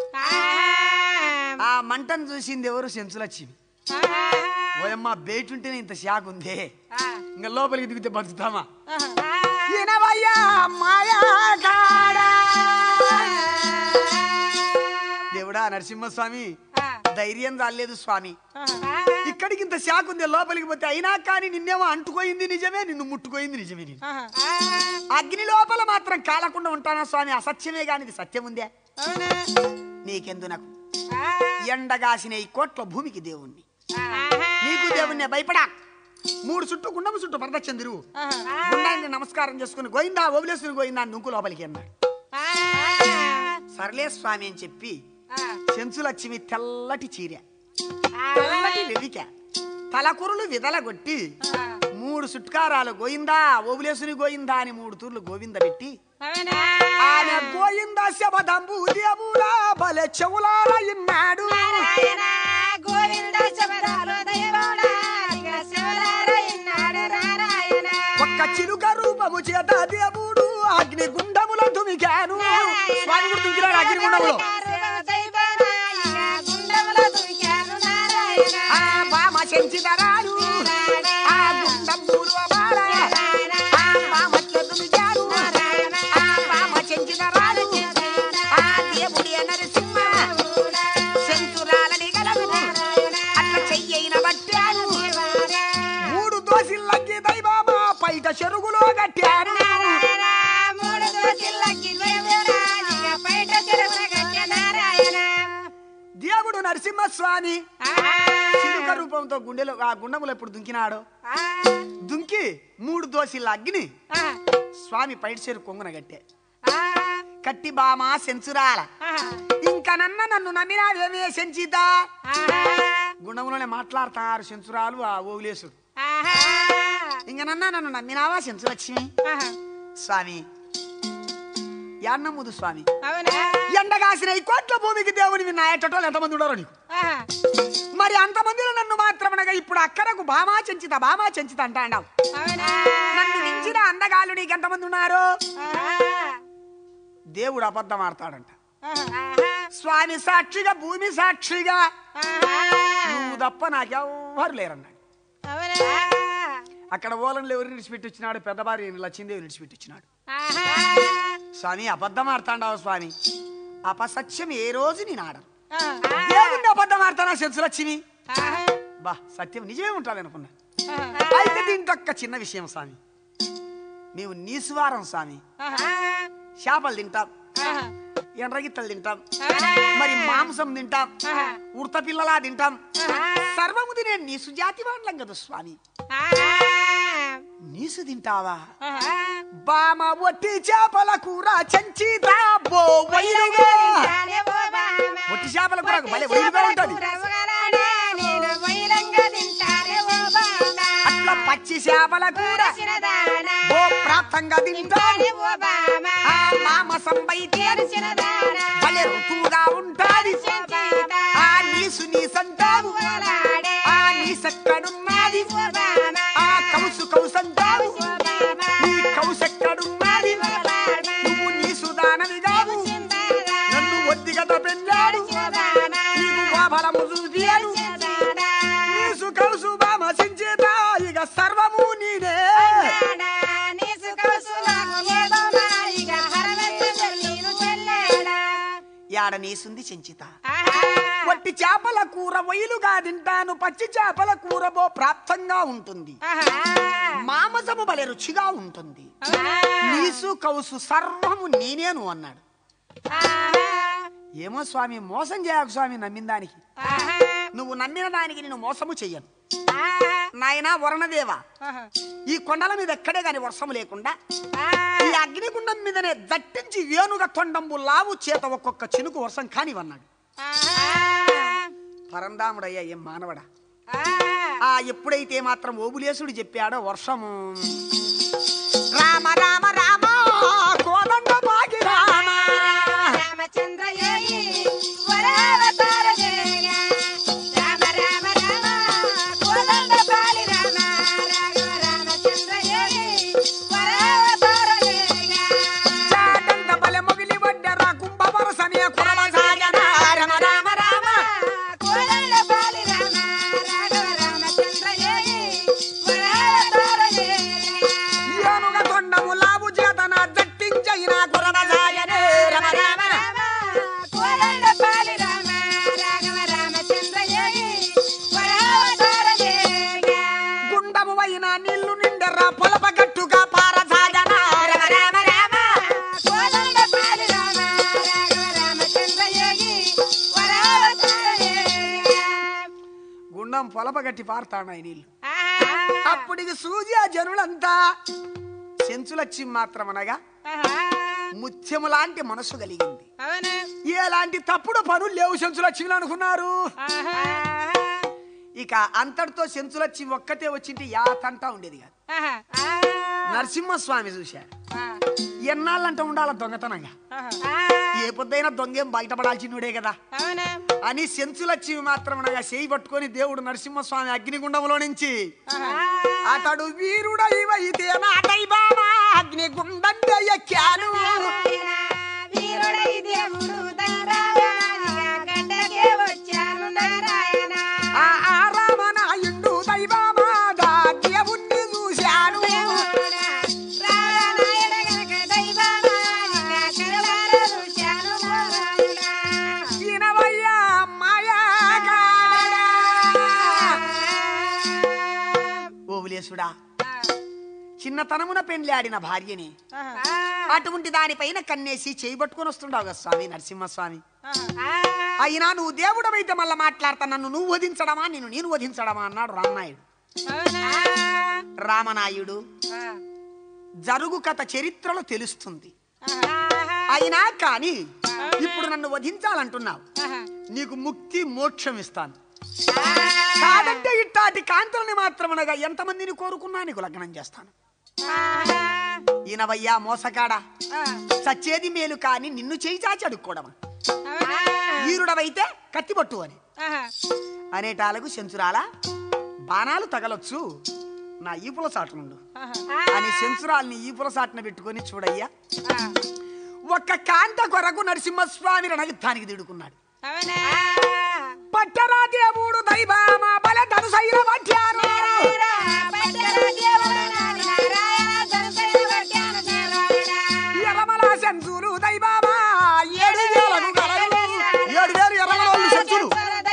ఆ మంటను చూసింది ఎవరు సెంచులక్ష్మి ఓయమ్మ బేటుంటేనే ఇంత షాక్ ఉందే ఇంకా లోపలికి దిగితే బతుకుతామా ఇనవయ్యా మాయాగాడా దేవుడా నరసింహస్వామి ఆ, ధైర్యం చాలేదు స్వామి ఆ, ఇక్కడికి ఇంత శాఖ ఉంది లోపలికి పోతే అయినా కానీ నిన్నేమో అంటుకోయింది నిజమే నిన్ను ముట్టుకోయింది నిజమే నేను ఆ, అగ్ని లోపల మాత్రం కాలకుండా ఉంటానా స్వామి అసత్యమే కాని ఇది సత్యం ఉందే అవునా? నీకెందు నాకు ఆ, ఎండగాసిన ఈ కోట్ల భూమికి దేవుణ్ణి ఆహా, నీకు దేవుణ్ణి భయపడా మూడు చుట్టూ గుండము చుట్టూ ప్రదక్షిణ తిరుగు ఆహా, గుండాన్ని నమస్కారం చేసుకుని గోయిందా ఓబులేసుకుని గోయిందా అని నువ్వు లోపలికి అన్నాడు ఆ, సర్లే స్వామి అని చెప్పి ఆ, చెంచులక్ష్మి తెల్లటి చీర ఆ, తెల్లటి వెవిక తలకురులు విదలగొట్టి ఆ, మూడు సుట్కారాలు గోయిందా ఓబులేసుని గోయిందా అని మూడు తూర్లు గోవింద పెట్టి అవునా? ఆమె గోయింద శబదంబు దేవుడా బలె చెవులార ఇన్నాడు నారాయణ గోవింద శబదాలు దయగౌడా, ఇక శివరార ఇన్నాడు నారాయణ. ఒక్క చిలుక రూపము చేత దేవుడు అగ్ని గుండముల దుమికాను స్వామి కూడా దుమికినాడు అగ్ని గుండములో దైవన, ఇక గుండములో దుమికాను నారాయణ. ఆ బామ చెంచిదరాడు ఆ గుండములు బాల ఆ బామట్ల దుమికాను ఆ బామ చెంచిదరాడు ఆ దేవుడి నరసింహ సెంచురాలని గలవు అట్లా చెయ్యైన బట్టాను మూడు దోసిల్లకి దైవమ పైట చెరుగులో కట్టారు నారాయణ, మూడు దోసిళ్ళకి దేవుడా, ఇక బయట చెరువున గట్ట నారాయణ. దేవుడు నరసింహస్వామి ఆ, చిలుక రూపంతో గుండెలో ఆ గుండములో ఎప్పుడు దుంకినాడో ఆ, దుంకి మూడు దోసిల్ల అగ్ని ఆ, స్వామి పైట చెరు కొంగున కట్టే ఆ, కట్టి బామా సెంచురాల ఆ, ఇంకా నన్న నన్ను నమ్మినావేమే సెంచితా ఆ, గుండములోనే మాట్లాడతారు సెంచురాలు ఆ ఓవులేసుడు ఆహా, ఇంక నన్న నన్ను నమ్మినావా సెంచులక్ష్మి ఆహా, స్వామి యాన్నమ్ముదు స్వామి అవునా? ఎండగాసిన ఈ కోట్ల భూమికి దేవుని నాయటోళ్ళు ఎంతమంది ఉండరు నీకు ఆహా, మరి అంతమందిలో నన్ను మాత్రమనగా ఇప్పుడు అక్కడకు బామా చెంచిత బామా చెంచిత అంటా అంటావు అవునా? నన్ను మించిన అందగాళ్ళు నీకు ఎంతమంది ఉన్నారు ఆహా, దేవుడు అబద్ధం ఆడతాడంట ఆహా, స్వామి సాక్షిగా భూమి సాక్షిగా ఆహా, నువ్వు తప్ప నాకెవ్వరు లేరన్నాడు అవునా? అక్కడ ఓలంలో ఎవరు విడిచిపెట్టి వచ్చినాడు పెద్ద భార్య లక్ష్మీదేవి విడిచిపెట్టి వచ్చినాడు ఆహా, స్వామి అబద్ధం ఆడతాండావు స్వామి అపసత్యం ఏ రోజు నేను ఆడను ఆహా, దేవుణ్ణి అబద్ధం ఆడతానా సెన్స్ లక్ష్మి ఆహా, బా సత్యం నిజమే ఉంటుంది అనుకున్నా ఆహా, అయితే దీంట్లో ఒక్క చిన్న విషయం స్వామి మేము నీసువారం స్వామి ఆహా, చేపలు తింటాం ఆహా, ఎండ్రగిత్తలు తింటాం అవునా? మరి మాంసం తింటాం ఆహా, ఉడత పిల్లలా తింటాం ఆహా, సర్వము తినే నీసు జాతి వాళ్ళం కదా స్వామి ఆహా, నీసు తింటావా ఆహా, బామ ఒట్టి చేపల కూర చంచితా బో వైరుగా చాలే ఓ బామ్మ. ఒట్టి చేపల కూర భలే వైరుగా ఉంటది రసగరాడా, నేను వైరంగా తింటానే ఓ బామ్మ. అట్లా పచ్చి చేపల కూర చిన్నదానా, ఓ ప్రాప్తంగా తింటాను తింటానే ఓ బామ్మ. ఆ మామసం బయటేరు చిన్నదానా, భలే రుతువుగా ఉంటాది చెంచితా, ఆ నీసు నీసంటావు ఓలాడే, ఆ నీసెక్కడున్నది ఓ బామ్మ. ఆ కౌసు కౌసంటావు ఓ బామ్మ. నీ కౌసెక్కడున్నది ఓలాడే, నువ్వు నీసుదానవి కావు చిందాదా, నన్ను ఒద్దిగత పెళ్ళాడు చిన్నదానా, నీకు బాబలము చూసియాడు చిన్నదానా, నీసు కౌసు బామ సించేత ఇక సర్వము నీనే నాడా, నీ సుఖసులకు ఏదో మాయిగా హరమెత్త చెల్లిను చెల్లేడా. యాడ నీసుంది చించిత ఆహా, వట్టి చేపల కూర వయలుగా తింటాను పచ్చి చేపల కూర బో ప్రాప్తంగా ఉంటుంది ఆహా, మాంసము భలే రుచిగా ఉంటుంది ఆహా, నీసు కౌసు సర్వము నేనేను అన్నాడు ఆహా, ఏమో స్వామి మోసం చేయకు స్వామి నమ్మిన దానికి ఆహా, నువ్వు నమ్మిన దానికి నేను మోసము చెయ్యను ఆహా, నాయనా వరుణదేవ ఆహా, ఈ కొండల మీద ఎక్కడే గాని వర్షము లేకుండా ఆహా, ఈ అగ్నిగుండం మీదనే దట్టించి వేణుగ తొండంబు లావు చేత ఒక్కొక్క చినుకు వర్షం కానివన్నాడు ఆహా, పరందాముడయ్యా ఏం మానవడా ఆహా, ఆ ఎప్పుడైతే మాత్రం ఓబులేసుడు చెప్పాడో వర్షము రామ రామ రామ కోదండ బాగి రామ రామచంద్రయోగి వరావతార జయ. రామ రామ రామ కోదండపాలి రామ రాఘవ రామచంద్రయోగి వరావతార జయ. చాటంత బలె మొగిలి వడ్డెర కుంభ వరసనే కురవ సాగన రామ రామ రామ కోదండపాలి రామ రాఘవ రామచంద్రయోగి వరావతార జయ. ఏనుగ తొండము లావు చేత గుండం పొలపగట్టి పారుతాడు నీళ్ళు అప్పటికి సూజి ఆ జనులంతా సెంచులచ్చి మాత్రం అనగా ముత్యము లాంటి మనసు కలిగింది అవునా ఎలాంటి తప్పుడు పనులు లేవు సెంచులక్ష్మిలు అనుకున్నారు ఇక అంతటితో సెంచులచ్చి ఒక్కతే వచ్చింటే యా తంట ఉండేది కాదు నరసింహస్వామి చూశాడు ఎన్నాళ్ళంట ఉండాల దొంగతనంగా ఏ పొద్దైనా దొంగేం బయటపడాల్సినోడే కదా అవునా అని సెంచులచ్చి మాత్రం అనగా చేయి పట్టుకొని దేవుడు నరసింహస్వామి అగ్నిగుండంలో నుంచి అతడు వీరుడైవైతే నాటై బామా అగ్నిగుండం ఎక్కాను వీరుడై దేవుడు దండాయన గడ్డకే వచ్చాను నారాయణ ఆ ఆ రామనాయుడు దైవమా దేవుణ్ణి చూశాను రారాయణ గనక దైవమాయన కడవార చూశాను నారాయణ ఇనవయ్యా మాయాగాడా. ఓవులేసుడా చిన్నతనమున పెండ్లాడిన భార్యని అటువంటి దానిపైన కన్నేసి చేయబట్టుకొని వస్తుండవు కదా స్వామి నరసింహస్వామి అయినా నువ్వు దేవుడవైతే మళ్ళా మాట్లాడతా నన్ను నువ్వు వధించడమా నేను నేను వధించడమా అన్నాడు రామనాయుడు రామనాయుడు జరుగు కథ చరిత్రలో తెలుస్తుంది అయినా కానీ ఇప్పుడు నన్ను వధించాలంటున్నావు నీకు ముక్తి మోక్షం ఇస్తాను కాదంటే ఇట్టాటి కాంతులని మాత్రమనగా ఎంతమందిని కోరుకున్నా నీకు లగ్నం చేస్తాను ఈయనవయ్యా మోసగాడా చచ్చేది మేలు కాని నిన్ను చేయి చాచి అడుక్కోవడమా వీరుడవైతే కత్తిపట్టు అని అనేటాలకు సెంచురాల బాణాలు తగలొచ్చు నా ఈపుల సాటునుండు అని సెంచురాల్ని ఈపుల సాటున పెట్టుకొని చూడయ్యా ఒక్క కాంత కొరకు నరసింహస్వామి రణయుద్ధానికి దిడుకున్నాడు పట్టరా దేవుడు దైవామ బల ధనుసైల మధ్యాను ఎరమల సెంచులు దైవామ ఏడు వేలకు గలరు ఏడు వేలు ఎరమల సెంచులు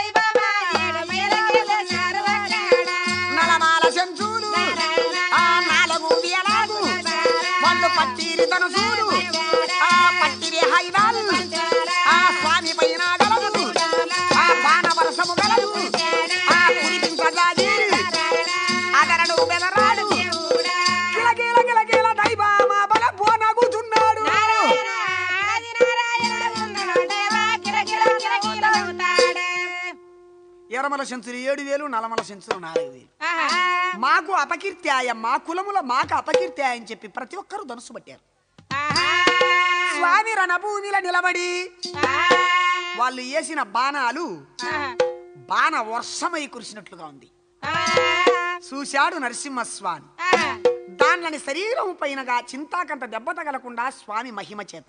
నలమాల సెంచులు ఆ నాలుగు వేలాలు వాళ్ళు పట్టిరి ధనుసులు ఆ పట్టిరి హైదాలు ఆ స్వామి పైన గలదు ఆ బాణ వరసము గలదు ఆ కురిపింపజాగిరి అదరడు బెదరాడు కిలకిల కిలకిల దైవామ బల బోనగుతున్నాడు ఎరమల సెంచులు ఏడు వేలు నలమల సెంచులు నాలుగు వేలు మాకు అపకీర్త్యాయ మా కులముల మాకు అపకీర్త్యాయ అని చెప్పి ప్రతి ఒక్కరూ ధనుసు పట్టారు స్వామి రణభూమిలో నిలబడి వాళ్ళు వేసిన బాణాలు బాణ వర్షమై కురిసినట్లుగా ఉంది చూశాడు నరసింహస్వామి దానిని శరీరం పైనగా చింతాకంత దెబ్బ తగలకుండా స్వామి మహిమ చేత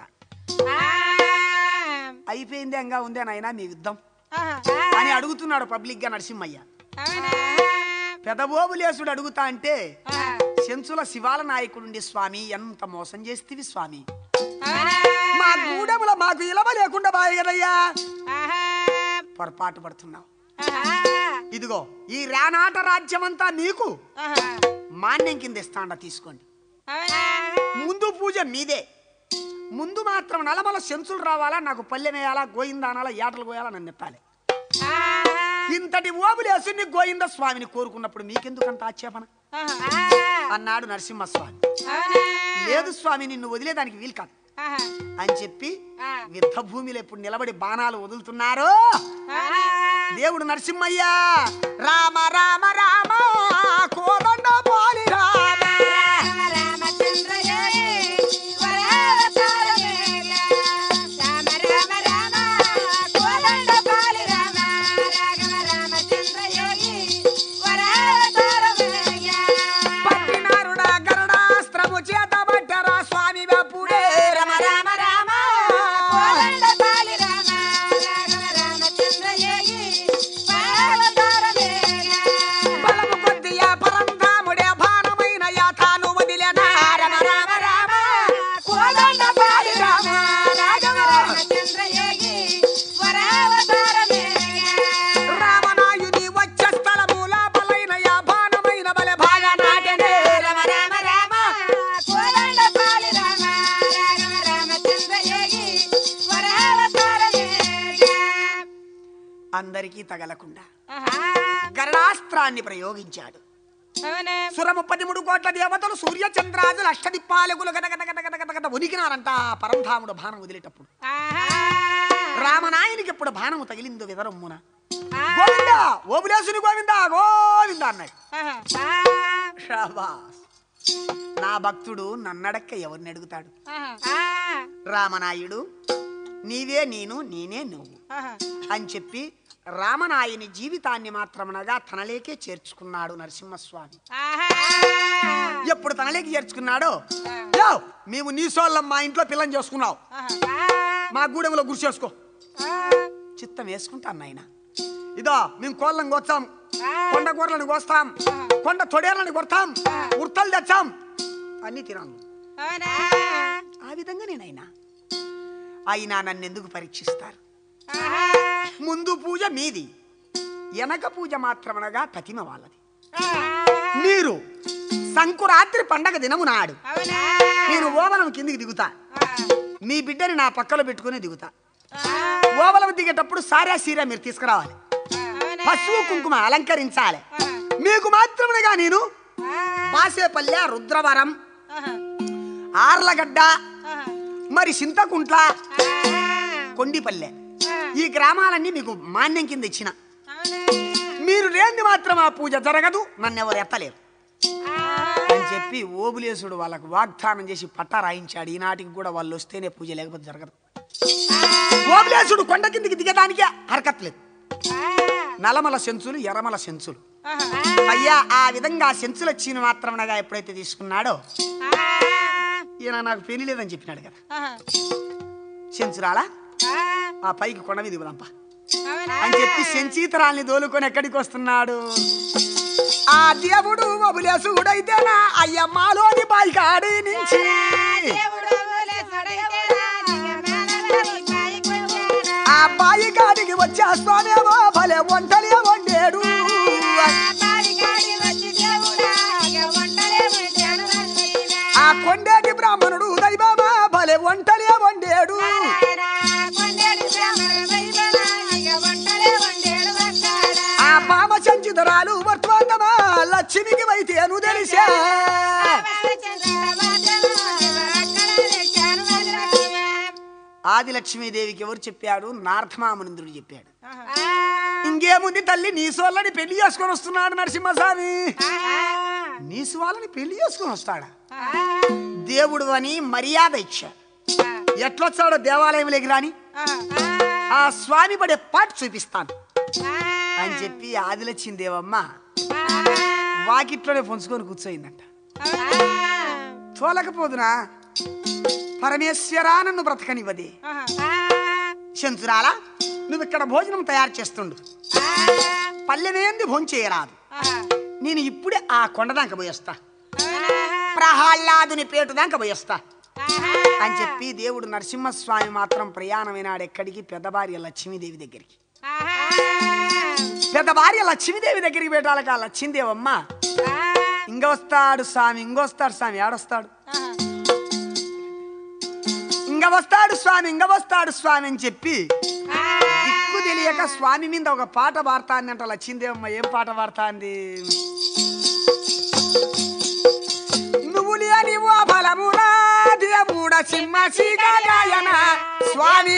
అయిపోయింది అంగా ఉంది నాయనా మీ యుద్ధం అని అడుగుతున్నాడు పబ్లిక్ గా నరసింహయ్య పెదబోబులేసుడు అడుగుతా అంటే సెంచుల శివాల నాయకుడుండి స్వామి ఎంత మోసం చేస్తేవి స్వామి మా గూడెముల మాకు ఇలవ లేకుండా బాయ్ కదయ్యా పొరపాటు పడుతున్నావు ఇదిగో ఈ రానాట రాజ్యమంతా నీకు మాన్యం కింద ఇస్తాండ తీసుకోండి ముందు పూజ మీదే ముందు మాత్రం నలమల సెంచులు రావాలా నాకు పల్లెనేయాలా గోయిందానాలా ఏటలు గోయాలా నన్ను ఎత్తాలి ఇంతటి ఓబులేసు నీ గోయింద స్వామిని కోరుకున్నప్పుడు మీకెందుకంత ఆక్షేపణ అన్నాడు నరసింహస్వామి లేదు స్వామి నిన్ను వదిలేదానికి వీలు కాదు అని చెప్పి యుద్ధ భూమిలో ఇప్పుడు నిలబడి బాణాలు వదులుతున్నారు దేవుడు నరసింహయ్య రామ రామ రామ కోదండ పోలి రామ పట్టినారుడా గరుడాస్త్రము చేత పట్టరా స్వామి బాపుడే రమ రామ రామ బలము కొద్దియా పరంధాముడే భారమైన యాతాను వదిలేనా రమ రామ రామ కోదండ పోలి రామ రాఘవ రామనాయుని వచ్చ స్థలము లోపలైన యా బాణమైన బలె బాగా నాటనే రమ రామ రామ అందరికీ తగలకుండా గరుడాస్త్రాన్ని ప్రయోగించాడు అవునా సుర ముప్పది మూడు కోట్ల దేవతలు సూర్య చంద్రాజులు అష్టదిప్పాలకులు గద గద గద గద గద గద ఉనికినారంట ఆ పరంధాముడు బాణం వదిలేటప్పుడు ఆహా రామనాయనికి ఎప్పుడు బాణము తగిలిందో వివరమ్మున ఆ. గోవింద ఓబులేసుని గోవింద గోవింద అన్నాడు ఆహా. షాబాస్ నా భక్తుడు నన్నడక్క ఎవరిని అడుగుతాడు ఆహా. ఆ. రామనాయుడు నీవే నేను నేనే నువ్వు ఆహా. అని చెప్పి రామనాయుని జీవితాన్ని మాత్రమనగా తనలేకే చేర్చుకున్నాడు నరసింహస్వామి ఆహా. ఎప్పుడు తనలేకి చేర్చుకున్నాడో యో, మేము నీ సోళ్ళం మా ఇంట్లో పిల్లని చేసుకున్నావు ఆహా. మా గూడెంలో గురి చేసుకో ఆ. చిత్తం వేసుకుంటాను నాయన ఇదో మేము కోళ్ళని కోస్తాం కొండ కూరలను కోస్తాం కొండ తొడేర్లను కొడతాం ఉర్తలు తెచ్చాం అన్ని తినాను అవునా ఆ విధంగా నేనైనా అయినా నన్ను ఎందుకు పరీక్షిస్తారు ఆహా. ముందు పూజ మీది వెనక పూజ మాత్రమనగా ప్రతిమ వాళ్ళది ఆహా. మీరు సంకురాత్రి పండగ దినము నాడు అవునా నేను ఓవలం కిందికి దిగుతా మీ బిడ్డని నా పక్కలో పెట్టుకుని దిగుతా ఆహా. ఓవలం దిగేటప్పుడు సారా సీరా మీరు తీసుకురావాలి అవునా పసుపు కుంకుమ అలంకరించాలి ఆహా. మీకు మాత్రమేగా నేను ఆహా. బాసేపల్లె రుద్రవరం ఆహా. ఆర్లగడ్డ ఆహా. మరి సింతకుంట్ల ఆహా. కొండిపల్లె ఆహా. ఈ గ్రామాలన్నీ మీకు మాన్యం కింద ఇచ్చిన అవునా మీరు లేని మాత్రం ఆ పూజ జరగదు నన్ను ఎవరు ఎత్తలేరు ఆహా. అని చెప్పి ఓబులేసుడు వాళ్ళకు వాగ్దానం చేసి పట్టా రాయించాడు ఈనాటికి కూడా వాళ్ళు వస్తేనే పూజ లేకపోతే జరగదు ఓబులేసుడు కొండ కిందికి దిగడానికే హరకట్లేదు నలమల సెంచులు ఎర్రమల సెంచులు ఆహా. అయ్యా ఆ విధంగా సెంచుల చీను మాత్రమనగా ఎప్పుడైతే తీసుకున్నాడో ఆహా. ఈయన నాకు పెళ్లి లేదని చెప్పినాడు కదా ఆహా. సెంచురాలా ఆహా. ఆ పైకి కొండ మీద దిగుదాంపా అవునా అని చెప్పి సెంచీతరాల్ని దోలుకొని ఎక్కడికి వస్తున్నాడు ఆ దేవుడు వబులేసుడైతేనా అయ్యమ్మలోని బాయికాడి నుంచి దేవుడు వలె సొడైతేనా నీగ మేనలని పైకొచ్చానా. ఆ బాయికాడికి వచ్చేస్తానేమో భలే వంటలే వండేడు బావికాడి వచ్చి దేవుడా ఇక ఒంటరే ఉంటాడు వచ్చినా. ఆ కొండేటి బ్రాహ్మణుడు దైవమా భలే వంటలే వండేడు నారాయణ కొండేటి బ్రాహ్మణ వైభవ ఇక ఒంటరే వండేడు వస్తాడా. ఆ పామ సంచితరాలు వర్తమానమా లక్ష్మికి వైతేను తెలిసా బావచంద్రుల మాటలు ఎవరక్కడ తెచ్చారు వజ్రకివే. ఆది లక్ష్మీదేవికి ఎవరు చెప్పాడు నారథమామునింద్రుడు చెప్పాడు ఆహా. ఇంకేముంది తల్లి నీసోళ్ళని పెళ్లి చేసుకొని వస్తున్నాడు నరసింహస్వామి ఆహా. నీసు వాళ్ళని పెళ్లి చేసుకొని వస్తాడా ఆహా. దేవుడు అని మర్యాద ఇచ్చాడు ఎట్లొచ్చాడో దేవాలయంలోకి రాని ఆహా. ఆ స్వామి పడే పాట చూపిస్తాను ఆహా. అని చెప్పి ఆదిలచ్చింది దేవమ్మ ఆహా. వాకిట్లోనే పొంచుకొని కూర్చోయిందంట తోలకపోదునా పరమేశ్వరా నన్ను బ్రతకనివ్వదే శంసురాలా నువ్వు ఇక్కడ భోజనం తయారు చేస్తుండు పల్లెమేంది భోంచేయరాదు నేను ఇప్పుడే ఆ కొండ దాకా పోయేస్తా ప్రహ్లాదుని పేటు దాకా పోయేస్తా అని చెప్పి దేవుడు నరసింహస్వామి మాత్రం ప్రయాణమైనాడు ఎక్కడికి పెద్ద భార్య లక్ష్మీదేవి దగ్గరికి పెద్ద భార్య లక్ష్మీదేవి దగ్గరికి పెట్టాలి ఆ లక్ష్మీదేవమ్మ ఇంక వస్తాడు స్వామి ఇంకొస్తాడు స్వామి ఏడొస్తాడు ఇంక వస్తాడు స్వామి ఇంక వస్తాడు స్వామి అని చెప్పి దిక్కు తెలియక స్వామి మీద ఒక పాట పాడుతాంది అంట లక్ష్మీదేవమ్మ ఏం పాట పాడుతాంది నువ్వు లేని ఓ బలమురా దేవుడ సింహ శ్రీగాయన స్వామి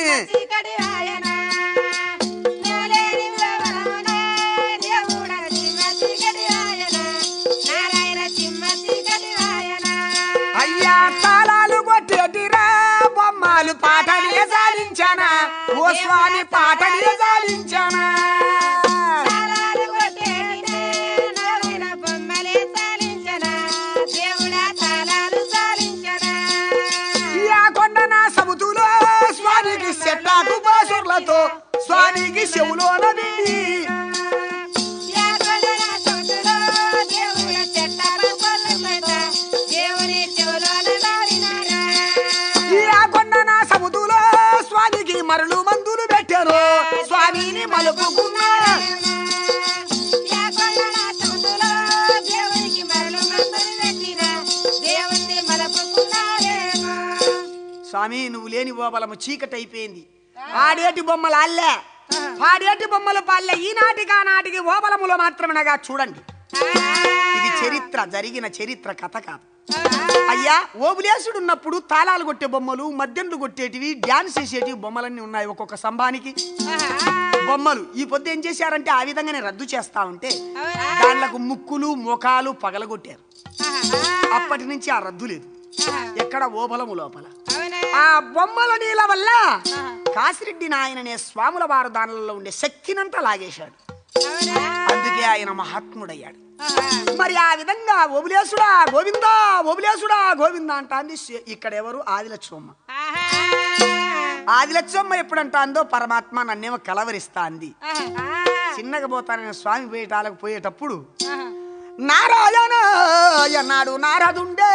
అయ్యా తాళాలు కొట్టేటిరా బొమ్మలు పాటలే సాధించానా ఓ స్వామి పాటలే సాధించానా యా కొండ నా సముతులో స్వామికి చెట్టాకు బాసుర్లతో స్వామికి చెవులోన విండి యా కొండ నా సముతులో స్వామికి మరలు మందులు పెట్టారు స్వామిని మలుపుకున్నారా స్వామి నువ్వు లేని ఓబలము చీకటి అయిపోయింది ఆడేటి బొమ్మలు అల్లే పాడేటి బొమ్మలు పాలే ఈనాటికి ఆనాటికి ఓబలములో మాత్రమేనగా చూడండి ఇది చరిత్ర జరిగిన చరిత్ర కథ కాదు అయ్యా ఓబులేసుడు ఉన్నప్పుడు తాళాలు కొట్టే బొమ్మలు మద్దెండ్లు కొట్టేటివి డ్యాన్స్ చేసేటివి బొమ్మలన్నీ ఉన్నాయి ఒక్కొక్క సంభానికి బొమ్మలు ఈ పొద్దు ఏం చేశారంటే ఆ విధంగానే రద్దు చేస్తా ఉంటే దాంట్లకు ముక్కులు ముఖాలు పగలగొట్టారు అప్పటి నుంచి ఆ రద్దు లేదు ఎక్కడ ఓబలము లోపల ఆ బొమ్మల నీళ్ళ వల్ల కాసిరెడ్డి నాయననే స్వాముల వారు దానిలో ఉండే శక్తినంతా లాగేశాడు అందుకే ఆయన మహాత్ముడయ్యాడు మరి ఆ విధంగా ఓబులేసుడా గోవిందా ఓబులేసుడా గోవిందా అంటాంది శ- ఇక్కడ ఎవరు ఆదిలక్ష్మమ్మ ఆదిలక్ష్మమ్మ ఎప్పుడంటాందో పరమాత్మ నన్నేమో కలవరిస్తా అంది చిన్నగా పోతానని స్వామి పోయేటాలకు పోయేటప్పుడు నారాయణ అన్నాడు నారదుండే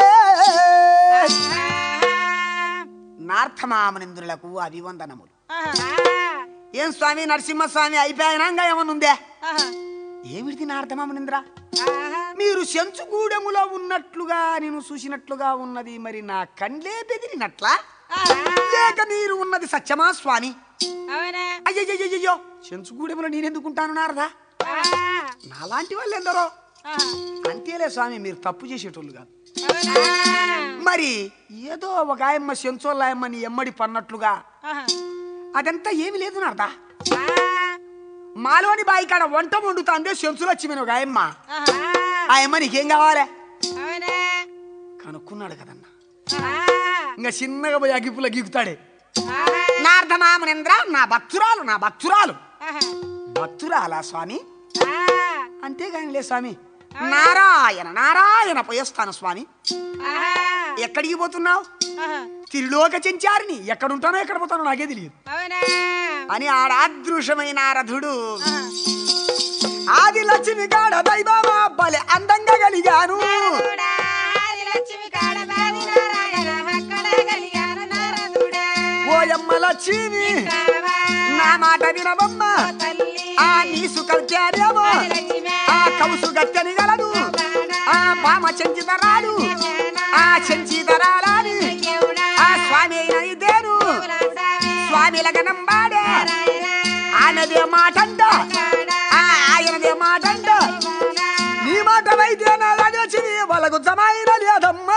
నార్థమామనింద్రులకు అభివందనములు ఏం స్వామి నరసింహస్వామి అయిపోయినాక ఏమనుందే ఏమిటి నార్థమామనింద్ర మీరు సెంచుగూడెములో ఉన్నట్లుగా నేను చూసినట్లుగా ఉన్నది మరి నా కండ్లే బెదిరినట్లా లేక మీరు ఉన్నది సత్యమా స్వామి అయ్యయ్యో చెంచుగూడెములో నేనెందుకుంటాను నారదా నాలాంటి వాళ్ళు ఎందరో అంతేలే స్వామి మీరు తప్పు చేసేటోళ్ళు కాదు మరి ఏదో ఒక ఆయమ్మ సెంచోళ్ళాయమ్మ నీ ఎమ్మడి పన్నట్లుగా అదంతా ఏమి లేదు నారదా మాలోని బాయి కాడ వంట వండుతాందే సెంచులు వచ్చిపోయిన ఒక ఆయమ్మ ఆ అమ్మ నీకేం కావాలి కనుక్కున్నాడు కదన్నా ఇంకా చిన్నగా పోయి అగిపుల గీకుతాడే నా అర్థమామనేంద్ర నా భక్తురాలు నా భక్తురాలు భక్తురాలా స్వామి అంతేగాని లే స్వామి నారాయణ నారాయణ పోయేస్తాను స్వామి ఎక్కడికి పోతున్నావు తిరిలోక చెంచారిని ఎక్కడుంటానో ఎక్కడ పోతానో నాకే తెలియదు అని ఆడాదృశ్యమైన రథుడు ఆది లక్ష్మి కాడ దైవమా బలె అందంగా కలిగాను ఓయమ్మ లక్ష్మి నా మాట వినవమ్మ ఆ నీసు కల్చార్యము ఆ కౌసు గత్తెని గలడు ఆ బామ చెంచితరాలు ఆ చెంచితరాలని ఆ స్వామి అయిన ఇదేను స్వామి లగనంబాడే ఆనదే మాటంట ఆ ఆయనదే మాటంట నీ మాటమైతే నా లక్ష్మి వాళ్ళకు జమైన లేదమ్మా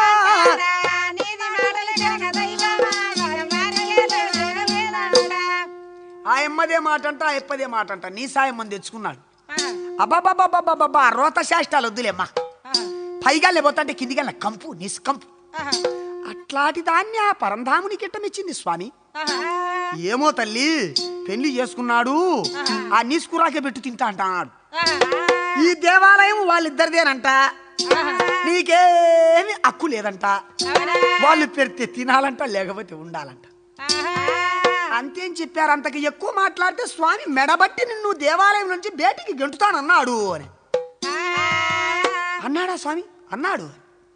ఆ ఎమ్మదే మాటంట ఆ ఎప్పదే మాటంట నీ సాయం మంది తెచ్చుకున్నాడు అబ్బాబాబాబాబాబా రోత శాస్త్రాలు వద్దులేమ్మా పైగా లేకపోతే కిందిగా కంపు నిస్కంపు అట్లాంటి దాన్ని ఆ పరంధామునికి ఇట్టమిచ్చింది స్వామి ఏమో తల్లి పెళ్లి చేసుకున్నాడు ఆ నీసుకురాకే పెట్టు తింటా అంటున్నాడు ఈ దేవాలయం వాళ్ళిద్దరిదేనంట నీకేమి హక్కు లేదంట వాళ్ళు పెడితే తినాలంట లేకపోతే ఉండాలంట అంతేం చెప్పారు అంతకు ఎక్కువ మాట్లాడితే స్వామి మెడబట్టి నిన్ను దేవాలయం నుంచి బయటికి గెంటుతానన్నాడు అని అన్నాడా స్వామి అన్నాడు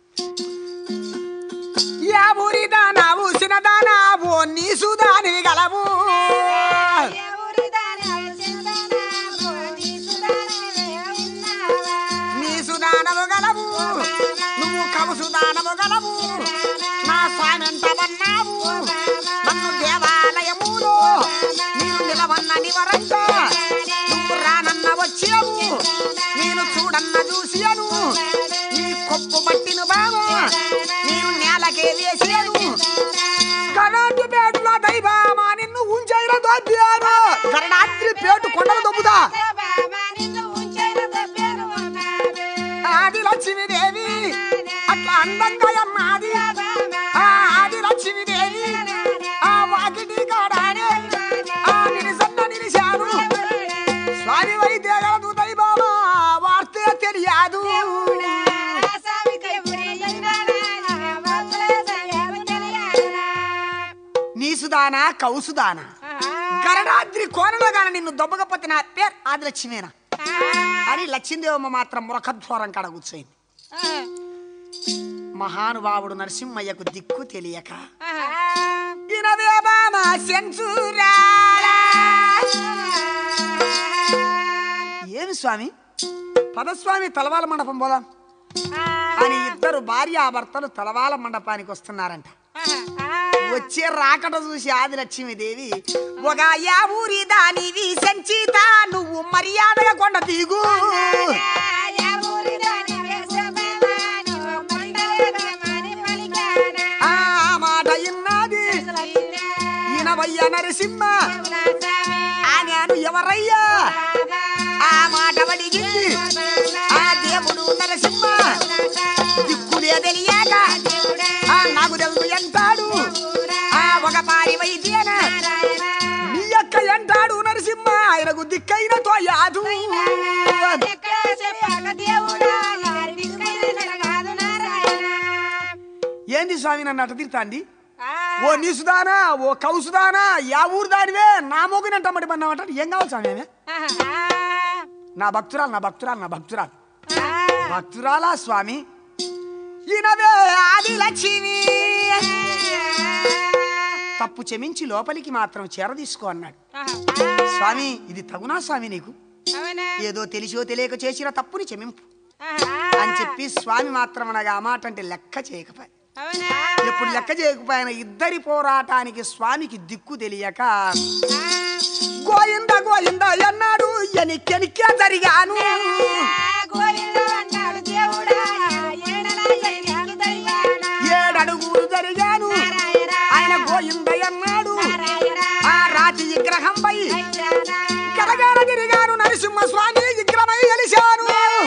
యా ఊరిదానా ఊసినదానా ఓ నీసుదాని గలవు నీసుదానము గలవు నువ్వు కవుసుదానము గలవు నా స్వామి ఎంత వన్నావు నన్ను దేవాలయములో నేను నిలవన్న నివరంట నువ్వు రానన్న వచ్చావు నేను చూడన్న చూసియను నీ కొప్పు పట్టిన బావా నేను నేలకే వేసాను గణాద్రి పేటలో దైవమా నిన్ను ఉంచైన దొబ్బాను గణాద్రి పేటు కొండలు దొబ్బుదా ఆది లక్ష్మీదేవి అట్లా అందంగా అన్నది ఆ ఆది లక్ష్మీదేవి ఆ వాకిటి కాడానే ఆ నిలిసన్న నిలిశాను స్వామి వైద్య గలదు దైవమా వార్తే తెలియదు నీసుదానా కౌసుదానా గరడాద్రి కోనలో గాన నిన్ను దొబ్బకపోతే నా పేరు ఆది లక్ష్మీనా అని లక్ష్మీదేవమ్మ మాత్రం మురఖద్వారం కాడ కూర్చోయింది మహానుభావుడు నరసింహయ్యకు దిక్కు తెలియక ఇనవే బామా సెంచురా ఏమి స్వామి పదస్వామి తలవాల మండపం పోదాం అని ఇద్దరు భార్యాభర్తలు తలవాల మండపానికి వస్తున్నారంట వచ్చే రాకట చూసి ఆది లక్ష్మీదేవి ఒక యా ఊరి దానివి సంచిత నువ్వు మర్యాదగా కొండ దిగు ఆ మాట ఇన్నది ఈయనవయ్య నరసింహ ఆ నేను ఎవరయ్యా ఆ మాట అడిగింది ఆ దేవుడు నరసింహ దిక్కులే తెలియక ఆ నాకు తెలుసు ఎంటాడు ఆ ఒక పారి వైద్యన నీ యొక్క ఎంటాడు నరసింహ ఆయనకు దిక్కైన తోయాదు ఏంది స్వామి నన్ను అట తిడతాంది ఓ నీసుదానా ఓ కౌసుదానా యా ఊరు దానివే నా మోగినంట మడి పన్నామంట ఏం కావాలి స్వామి ఆమె? నా భక్తురాలు నా భక్తురాలు నా భక్తురాలు భక్తురాలా స్వామి ఈయనవే ఆది లక్ష్మి తప్పు క్షమించి లోపలికి మాత్రం చేరదీసుకో అన్నాడు స్వామి ఇది తగునా స్వామి నీకు ఏదో తెలిసో తెలియక చేసిన తప్పుని క్షమింపు అని చెప్పి స్వామి మాత్రం అనగా ఆ మాట అంటే లెక్క చేయకపోయి ఎప్పుడు లెక్క చేయకపోయిన ఇద్దరి పోరాటానికి స్వామికి దిక్కు తెలియక గోయింద గోయింద అన్నాడు ఎనిక్కెనిక్కే జరిగాను ఏడడుగులు జరిగాను ఆయన గోయింద అన్నాడు ఆ రాతి విగ్రహం పై గలగల తిరిగాను నరసింహ స్వామి విగ్రహమై కలిశాను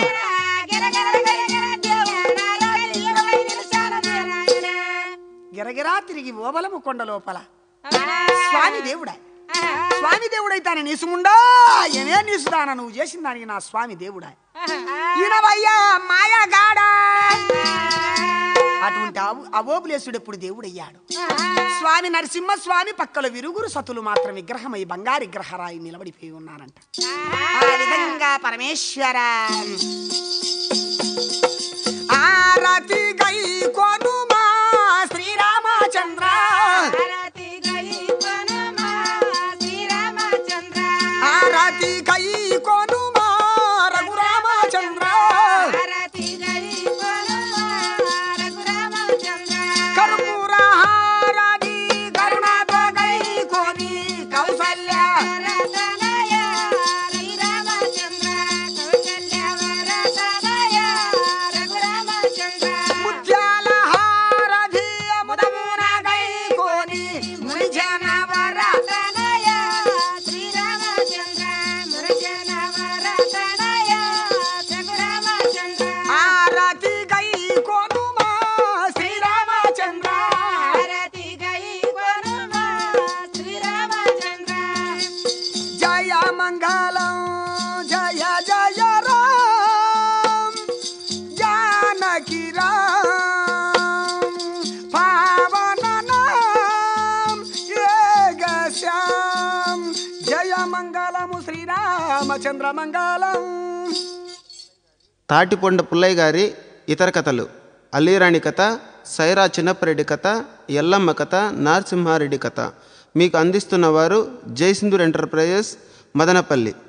గిరగిరా తిరిగి ఓబలము కొండ లోపల స్వామి దేవుడా స్వామి దేవుడైతే ఆయన నీసుముండా ఏమే నీసుదానా నువ్వు చేసిన దానికి నా స్వామి దేవుడా ఈయనవయ్యా మాయగాడా అటువంటి అవు- అవోబులేసుడు ఎప్పుడు దేవుడయ్యాడు స్వామి నరసింహ స్వామి పక్కల విరుగురు సతులు మాత్రం విగ్రహమై బంగారు విగ్రహరాయి నిలబడిపోయి ఉన్నారంట ఆ విధంగా పరమేశ్వర ఆరతి గై కొనుమా శ్రీరామచంద్ర ఆరతి గై కొనుమా రఘురామచంద్ర కర్పూరహారది కరుణాతో గై కొని కౌసల్య ముత్యాల హారది ముదమున గై కొని మునిజన వర ఆరతి గై కొనుమా శ్రీరామచంద్ర జయ మంగళం జయ జయ రామ్ జానకి రామ్ పావన నామ్ ఏగశ్యామ్ జయ మంగళము శ్రీరామచంద్ర మంగళం తాటిపొండ పుల్లయ్య గారి ఇతర కథలు అల్లీరాణి కథ సైరా చిన్నప్పరెడ్డి కథ ఎల్లమ్మ కథ నరసింహారెడ్డి కథ మీకు అందిస్తున్నవారు జయసింధూర్ ఎంటర్ప్రైజెస్ మదనపల్లి